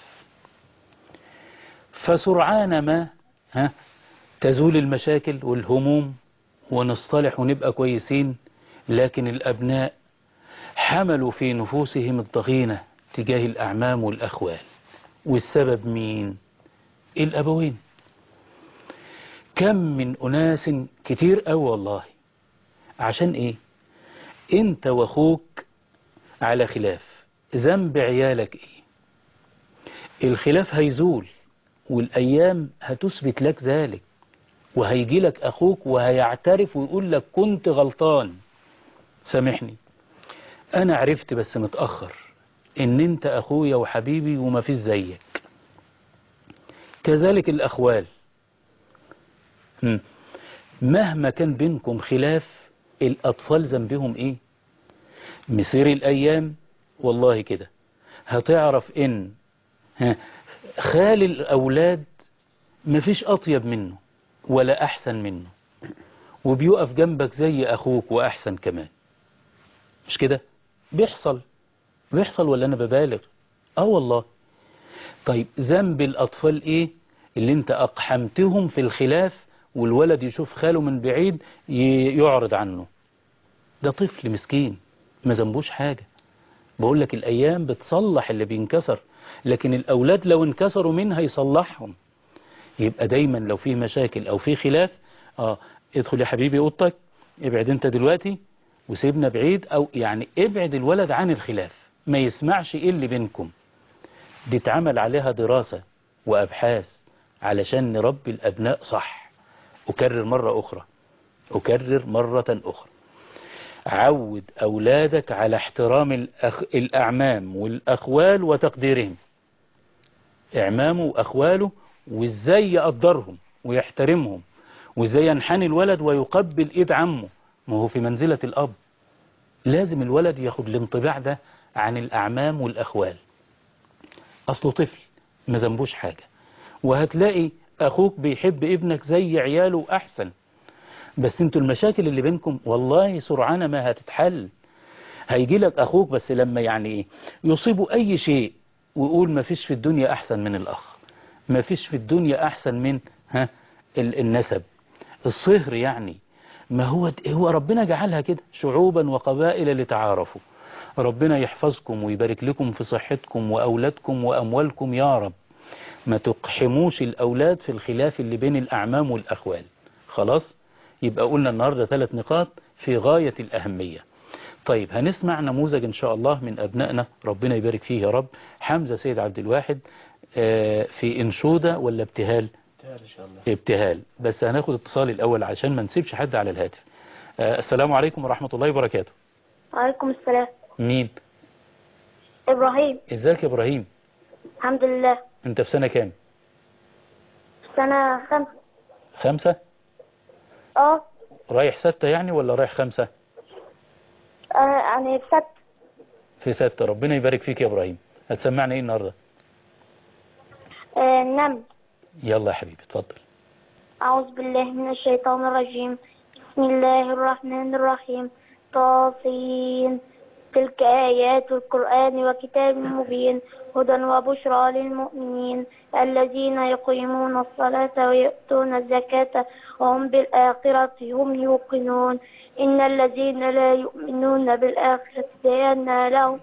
[SPEAKER 2] فسرعان ما ها تزول المشاكل والهموم ونصطلح ونبقى كويسين لكن الأبناء حملوا في نفوسهم الضغينة تجاه الأعمام والأخوال والسبب مين الأبوين كم من أناس كتير أوي والله عشان إيه أنت وأخوك على خلاف ذنب عيالك إيه الخلاف هيزول والأيام هتثبت لك ذلك وهيجي لك أخوك وهيعترف ويقول لك كنت غلطان سامحني أنا عرفت بس متأخر إن أنت أخويا وحبيبي وما فيش زيك كذلك الأخوال هم. مهما كان بينكم خلاف الأطفال ذنبهم إيه مسير الأيام والله كده هتعرف إن ها خال الأولاد مفيش أطيب منه ولا أحسن منه وبيقف جنبك زي أخوك وأحسن كمان مش كده بيحصل بيحصل ولا أنا ببالغ آه والله طيب ذنب الأطفال إيه اللي أنت أقحمتهم في الخلاف والولد يشوف خاله من بعيد يعرض عنه ده طفل مسكين ما ذنبوش حاجة بقول لك الأيام بتصلح اللي بينكسر لكن الأولاد لو انكسروا منها يصلحهم يبقى دايما لو فيه مشاكل أو فيه خلاف آه ادخل يا حبيبي أوضتك ابعد انت دلوقتي وسيبنا بعيد أو يعني ابعد الولد عن الخلاف ما يسمعش ايه اللي بينكم دي اتعمل عليها دراسة وأبحاث علشان نربي الأبناء صح أكرر مرة أخرى أكرر مرة أخرى عود أولادك على احترام الأخ... الأعمام والأخوال وتقديرهم إعمامه وأخواله وإزاي يقدرهم ويحترمهم وإزاي ينحني الولد ويقبل إيد عمه ما هو في منزلة الأب لازم الولد ياخد الانطباع ده عن الأعمام والأخوال أصله طفل ما ذنبوش حاجة وهتلاقي أخوك بيحب ابنك زي عياله أحسن بس انتوا المشاكل اللي بينكم والله سرعان ما هتتحل هيجي لك أخوك بس لما يعني ايه يصيبه أي شيء ويقول ما فيش في الدنيا أحسن من الأخ ما فيش في الدنيا أحسن من ها النسب الصهر يعني ما هو هو ربنا جعلها كده شعوبا وقبائل لتعارفوا ربنا يحفظكم ويبارك لكم في صحتكم وأولادكم وأموالكم يا رب ما تقحموش الأولاد في الخلاف اللي بين الأعمام والأخوال خلاص يبقى قلنا النهاردة ثلاث نقاط في غاية الأهمية طيب هنسمع نموذج إن شاء الله من أبنائنا ربنا يبارك فيه يا رب حمزة سيد عبد الواحد في إنشودة ولا ابتهال
[SPEAKER 9] إن شاء الله
[SPEAKER 2] ابتهال بس هناخد اتصال الأول عشان ما نسيبش حد على الهاتف السلام عليكم ورحمة الله وبركاته
[SPEAKER 8] وعليكم السلام
[SPEAKER 2] مين
[SPEAKER 8] إبراهيم
[SPEAKER 2] ازيك يا إبراهيم
[SPEAKER 8] الحمد لله
[SPEAKER 2] انت في سنة كام
[SPEAKER 8] سنة خمسة
[SPEAKER 2] خمسة
[SPEAKER 8] اه
[SPEAKER 2] رايح ستة يعني ولا رايح خمسة
[SPEAKER 8] آه، يعني في ست
[SPEAKER 2] في ستة ربنا يبارك فيك يا إبراهيم هتسمعنا ايه النهاردة
[SPEAKER 8] آه، نمل
[SPEAKER 2] يلا يا حبيبي اتفضل
[SPEAKER 8] أعوذ بالله من الشيطان الرجيم بسم الله الرحمن الرحيم طاسين تلك آيات القرآن وكتاب مبين هدى وبشرى للمؤمنين الذين يقيمون الصلاة ويؤتون الزكاة وهم بالآخرة هم يوقنون إن الذين لا يؤمنون بالآخرة لأن لهم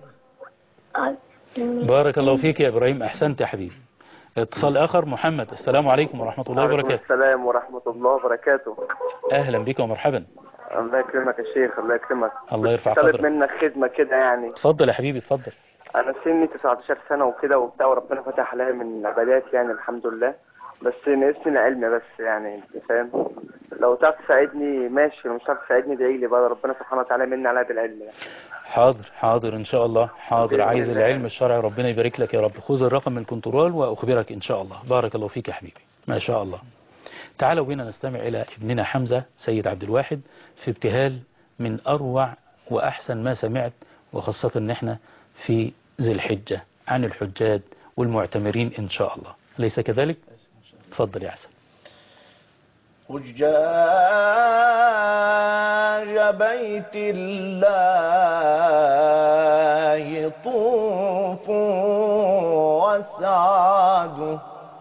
[SPEAKER 2] بارك الله فيك يا إبراهيم أحسنت يا حبيبي اتصال آخر محمد السلام عليكم ورحمة الله وبركاته
[SPEAKER 12] السلام ورحمة الله وبركاته
[SPEAKER 2] أهلا بك ومرحبا
[SPEAKER 12] الله يكرمك يا شيخ الله يكرمك
[SPEAKER 2] الله يرفع
[SPEAKER 12] طلب
[SPEAKER 2] قدرك
[SPEAKER 12] منك خدمة كده يعني
[SPEAKER 2] اتفضل يا حبيبي اتفضل
[SPEAKER 12] أنا سني 19 سنة وكده وبتاع وربنا فتح عليا من عبادات يعني الحمد لله بس ناقصني العلم بس يعني أنت فاهم لو تعرف تساعدني ماشي لو مش تعرف تساعدني ادعي لي بقى ربنا سبحانه وتعالى يمن عليا بالعلم ده
[SPEAKER 2] حاضر حاضر ان شاء الله حاضر
[SPEAKER 12] بإذن
[SPEAKER 2] عايز
[SPEAKER 12] الله.
[SPEAKER 2] العلم الشرعي ربنا يبارك لك يا رب خذ الرقم من الكنترول واخبرك ان شاء الله بارك الله فيك يا حبيبي ما شاء الله تعالوا بينا نستمع الى ابننا حمزة سيد عبد الواحد في ابتهال من اروع واحسن ما سمعت وخاصة ان احنا في ذي الحجة عن الحجاج والمعتمرين ان شاء الله ليس كذلك تفضل يا حسن
[SPEAKER 4] حجاج بيت الله طوفوا واسعدوا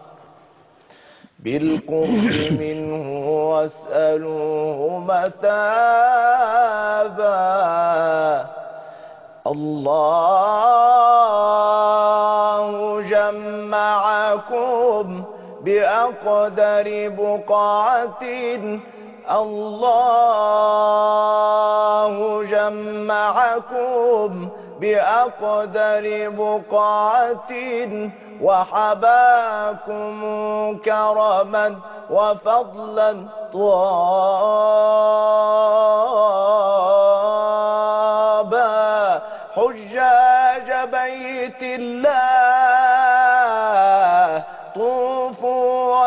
[SPEAKER 4] بالقرب منه واسألوه متابا الله جمعكم بأقدر بقعة الله جمعكم بأقدر بقعة وحباكم كرما وفضلا طابا حجاج بيت الله طوفوا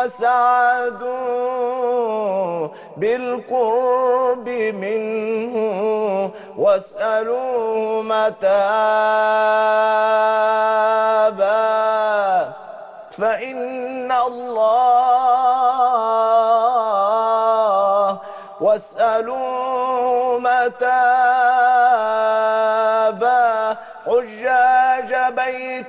[SPEAKER 4] وسعدوا بالقرب منه واسألوه متابا فإن الله واسألوا متابا حجاج بيت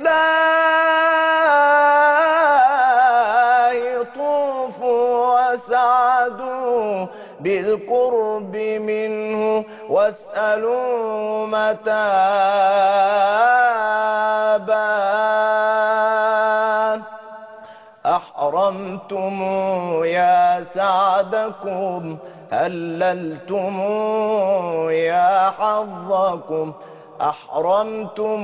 [SPEAKER 4] الله طوفوا وسعدوا بالقرب منه واسألوا متابا أحرمتم يا سعدكم هللتم يا حظكم أحرمتم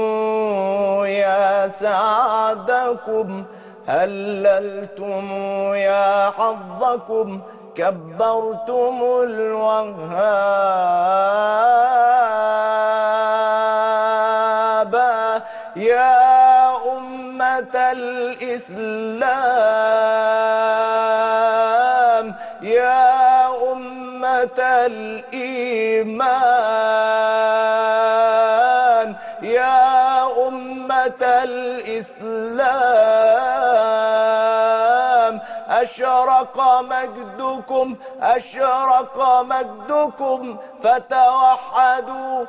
[SPEAKER 4] يا سعدكم هللتم يا حظكم كبرتم الوهاب يا أمة الإسلام يا أمة الإيمان يا أمة الإسلام أشرق مجدكم أشرق مجدكم فتوحدوا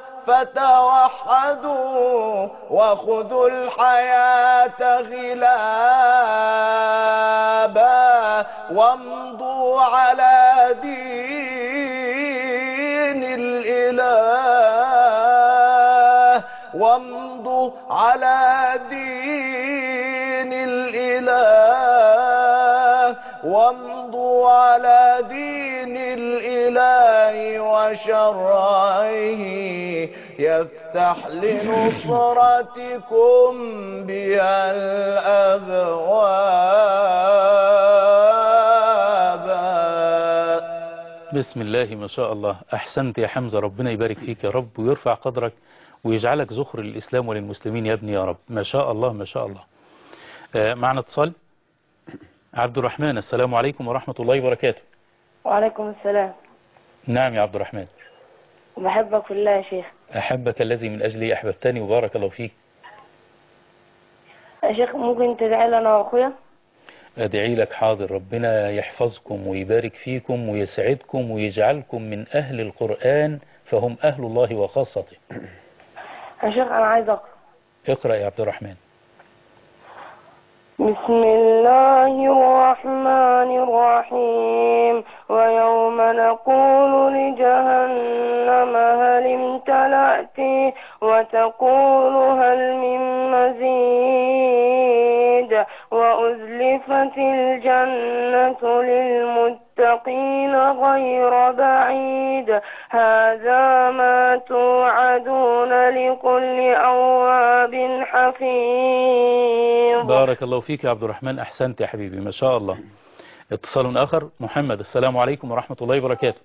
[SPEAKER 4] فتوحدوا وخذوا الحياة غلابا وامضوا على دين الإله وامضوا على دين الإله وامضوا على دين الإله وشرعه يفتح لنصرتكم بها الأبواب
[SPEAKER 2] بسم الله ما شاء الله أحسنت يا حمزة ربنا يبارك فيك يا رب ويرفع قدرك ويجعلك ذخر للإسلام وللمسلمين يا ابني يا رب ما شاء الله ما شاء الله آه، معنا اتصال عبد الرحمن السلام عليكم ورحمة الله وبركاته
[SPEAKER 13] وعليكم السلام
[SPEAKER 2] نعم يا عبد الرحمن
[SPEAKER 13] بحبك في الله يا شيخ
[SPEAKER 2] أحبك الذي من أجلي أحببتني وبارك الله فيك
[SPEAKER 13] يا شيخ ممكن تدعي لي انا واخويا
[SPEAKER 2] أدعي لك حاضر ربنا يحفظكم ويبارك فيكم ويسعدكم ويجعلكم من أهل القرآن فهم أهل الله وخاصته
[SPEAKER 13] يا شيخ انا عايز اقرا
[SPEAKER 2] اقرأ يا عبد الرحمن
[SPEAKER 13] بسم الله الرحمن الرحيم ويوم نقول لجهنم هل امتلأت وتقول هل من مزيد وأزلفت الجنة للمتقين غير بعيد هذا ما توعدون لكل أواب حفيظ
[SPEAKER 2] بارك الله فيك يا عبد الرحمن أحسنت يا حبيبي ما شاء الله اتصال آخر محمد السلام عليكم ورحمة الله وبركاته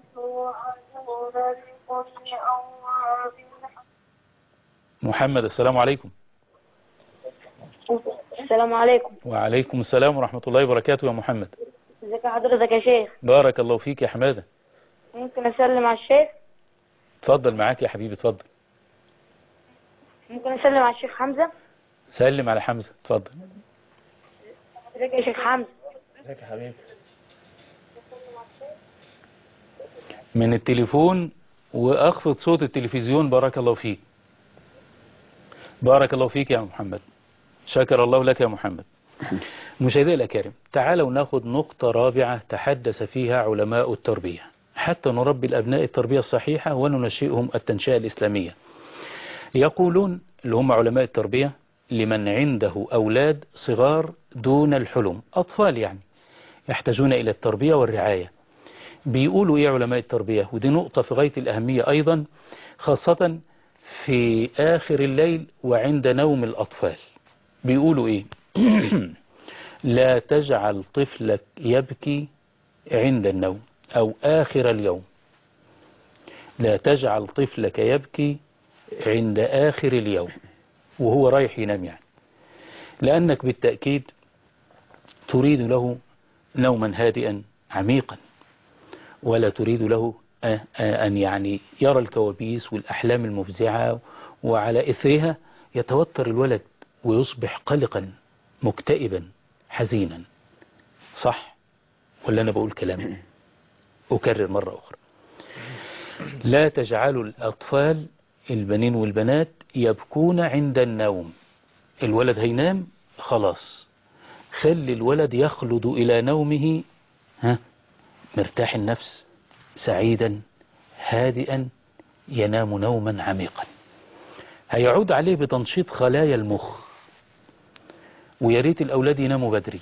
[SPEAKER 2] محمد السلام عليكم
[SPEAKER 8] السلام عليكم
[SPEAKER 2] وعليكم السلام ورحمة الله وبركاته يا محمد
[SPEAKER 8] ازيك حضرتك يا شيخ
[SPEAKER 2] بارك الله فيك يا حمادة
[SPEAKER 8] ممكن اسلم على الشيخ
[SPEAKER 2] اتفضل معاك يا حبيبي اتفضل
[SPEAKER 8] ممكن اسلم على الشيخ حمزة
[SPEAKER 2] سلم على حمزة اتفضل
[SPEAKER 8] ازيك يا شيخ حمزة
[SPEAKER 4] ازيك يا حبيبي
[SPEAKER 2] من التليفون واخفض صوت التلفزيون بارك الله فيك بارك الله فيك يا محمد شكر الله لك يا محمد مشاهدي الأكارم تعالوا ناخذ نقطة رابعة تحدث فيها علماء التربية حتى نربي الأبناء التربية الصحيحة وننشئهم التنشئة الإسلامية يقولون اللي هم علماء التربية لمن عنده أولاد صغار دون الحلم أطفال يعني يحتاجون إلى التربية والرعاية بيقولوا إيه علماء التربية ودي نقطة في غاية الأهمية أيضا خاصة في آخر الليل وعند نوم الأطفال بيقولوا إيه لا تجعل طفلك يبكي عند النوم أو آخر اليوم لا تجعل طفلك يبكي عند آخر اليوم وهو رايح ينام يعني لأنك بالتأكيد تريد له نوما هادئا عميقا ولا تريد له أن يعني يرى الكوابيس والأحلام المفزعة وعلى إثرها يتوتر الولد ويصبح قلقا مكتئبا حزينا صح ولا أنا بقول كلام أكرر مرة أخرى لا تجعلوا الأطفال البنين والبنات يبكون عند النوم الولد هينام خلاص خلي الولد يخلد إلى نومه ها مرتاح النفس سعيدا هادئا ينام نوما عميقا هيعود عليه بتنشيط خلايا المخ وياريت الأولاد يناموا بدري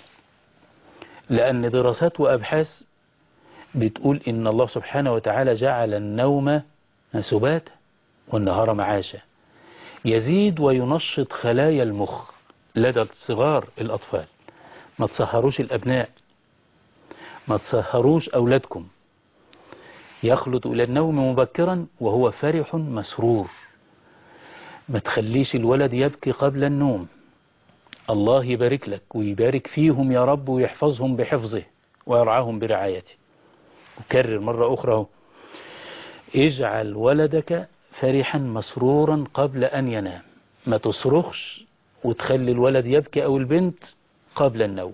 [SPEAKER 2] لأن دراسات وأبحاث بتقول إن الله سبحانه وتعالى جعل النوم سباتا والنهار معاشا يزيد وينشط خلايا المخ لدى الصغار الأطفال ما تسهروش الأبناء ما تسهروش أولادكم يخلط إلى النوم مبكرا وهو فرح مسرور ما تخليش الولد يبكي قبل النوم الله يبارك لك ويبارك فيهم يا رب ويحفظهم بحفظه ويرعاهم برعايته أكرر مرة أخرى اجعل ولدك فرحا مسرورا قبل أن ينام ما تصرخش وتخلي الولد يبكي أو البنت قبل النوم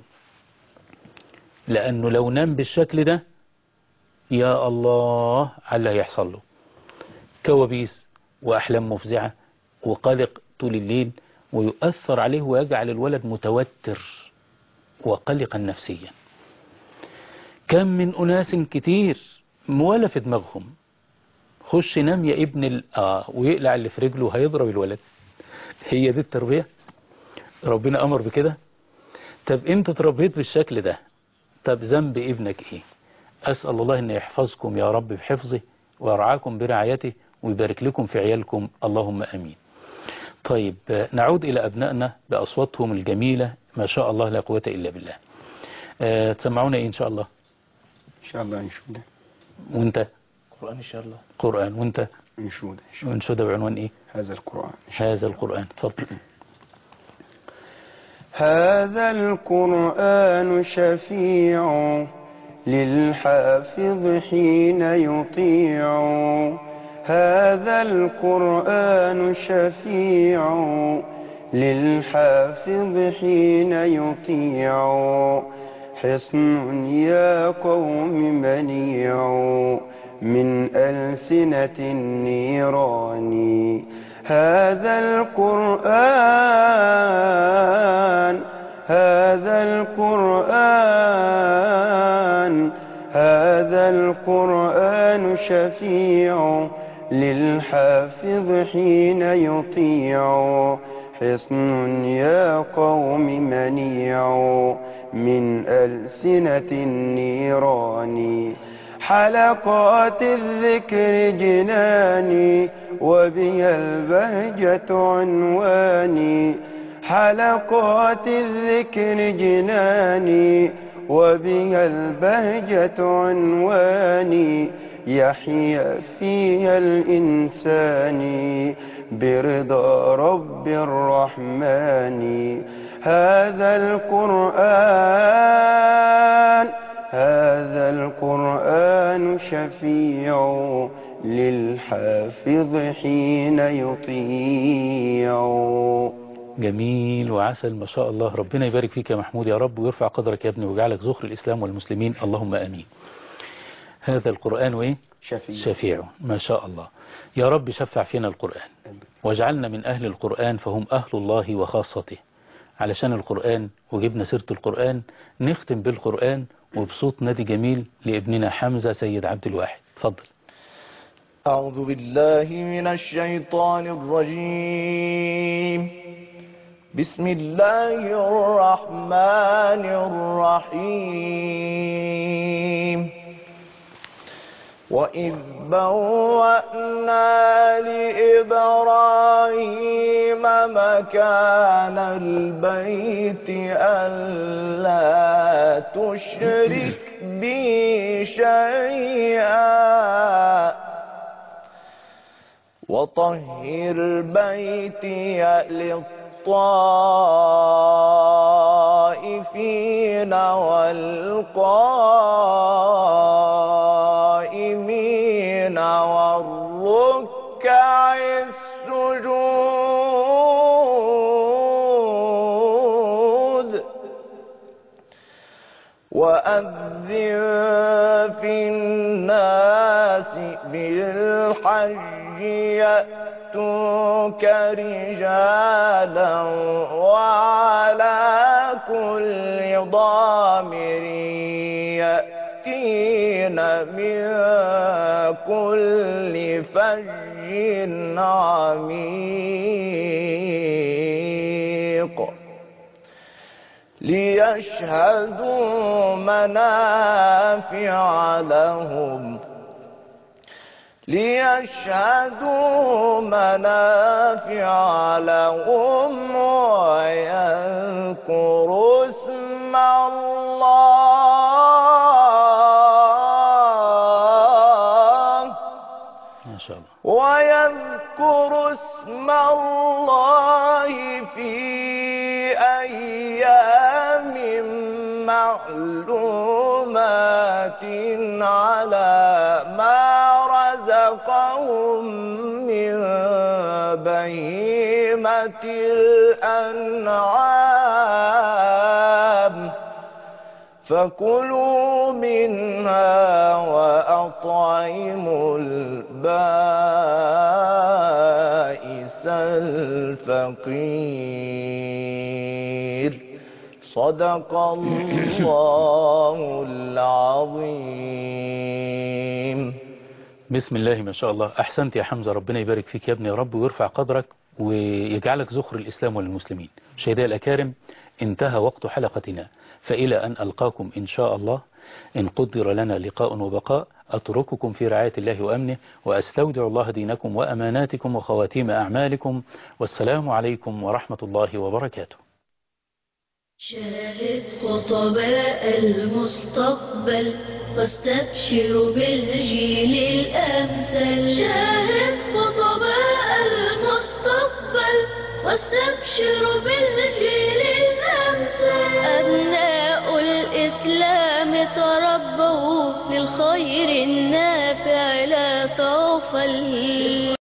[SPEAKER 2] لأنه لو نام بالشكل ده يا الله على اللي هيحصل له كوابيس وأحلام مفزعة وقلق طول الليل ويؤثر عليه ويجعل الولد متوتر وقلقا نفسيا كم من أناس كتير ولا في دماغهم خش نام يا ابن ال... آه ويقلع اللي في رجله هيضرب الولد هي دي التربية ربنا أمر بكده طب انت تربيت بالشكل ده طب ذنب ابنك ايه أسأل الله أن يحفظكم يا رب بحفظه ويرعاكم برعايته ويبارك لكم في عيالكم اللهم أمين طيب نعود إلى أبنائنا بأصواتهم الجميلة ما شاء الله لا قوة إلا بالله أه تسمعونا إيه إن شاء الله
[SPEAKER 3] إن شاء الله نشوده
[SPEAKER 2] وانت
[SPEAKER 4] قرآن إن شاء الله
[SPEAKER 2] قرآن وانت
[SPEAKER 3] نشوده
[SPEAKER 2] ونشوده بعنوان إيه
[SPEAKER 3] هذا القرآن
[SPEAKER 2] هذا القرآن تفضل
[SPEAKER 9] هذا القرآن شفيع للحافظ حين يطيع هذا القرآن شفيع للحافظ حين يطيع حصن يا قوم منيع من ألسنة النيران هذا القرآن هذا القرآن هذا القرآن شفيع للحافظ حين يطيع حصن يا قوم منيع من ألسنة النيران حلقات الذكر جناني وبها البهجة عنواني حلقات الذكر جناني وبها البهجة عنواني يحيا فيها الإنسان برضا رب الرحمن هذا القرآن هذا القرآن شفيع للحافظ حين يطيع
[SPEAKER 2] جميل وعسل ما شاء الله ربنا يبارك فيك يا محمود يا رب ويرفع قدرك يا ابني ويجعلك ذخر الإسلام والمسلمين اللهم آمين هذا القرآن وإيه
[SPEAKER 3] شفيع
[SPEAKER 2] شفيع ما شاء الله يا رب شفع فينا القرآن واجعلنا من أهل القرآن فهم أهل الله وخاصته علشان القرآن وجبنا سيرة القرآن نختم بالقرآن وبصوت نادي جميل لابننا حمزة سيد عبد الواحد اتفضل
[SPEAKER 4] أعوذ بالله من الشيطان الرجيم بسم الله الرحمن الرحيم وإذ بوأنا لإبراهيم مكان البيت ألا تشرك بي شيئا وطهر بيتي للطائفين والقائمين والركع السجود وأذن في الناس بالحج يأتوك رجالا وعلى كل ضامر يأتين من كل فج عميق ليشهدوا منافع لهم ليشهدوا منافع لهم ويذكروا اسم الله
[SPEAKER 2] ما شاء الله
[SPEAKER 4] ويذكر اسم الله في أيام معلومات على ما رزقهم من بهيمة الأنعام فكلوا منها وأطعموا البائس الفقير صدق الله العظيم
[SPEAKER 2] بسم الله ما شاء الله أحسنت يا حمزة ربنا يبارك فيك يا ابني يا رب ويرفع قدرك ويجعلك ذخر الإسلام والمسلمين مشاهدي الأكارم انتهى وقت حلقتنا فإلى أن ألقاكم إن شاء الله إن قدر لنا لقاء وبقاء أترككم في رعاية الله وأمنه وأستودع الله دينكم وأماناتكم وخواتيم أعمالكم والسلام عليكم ورحمة الله وبركاته
[SPEAKER 1] شاهد خطباء المستقبل واستبشر بالجيل الأمثل شاهد خطباء المستقبل واستبشر بالجيل الأمثل أبناء الإسلام تربوا للخير النافع لا طوفل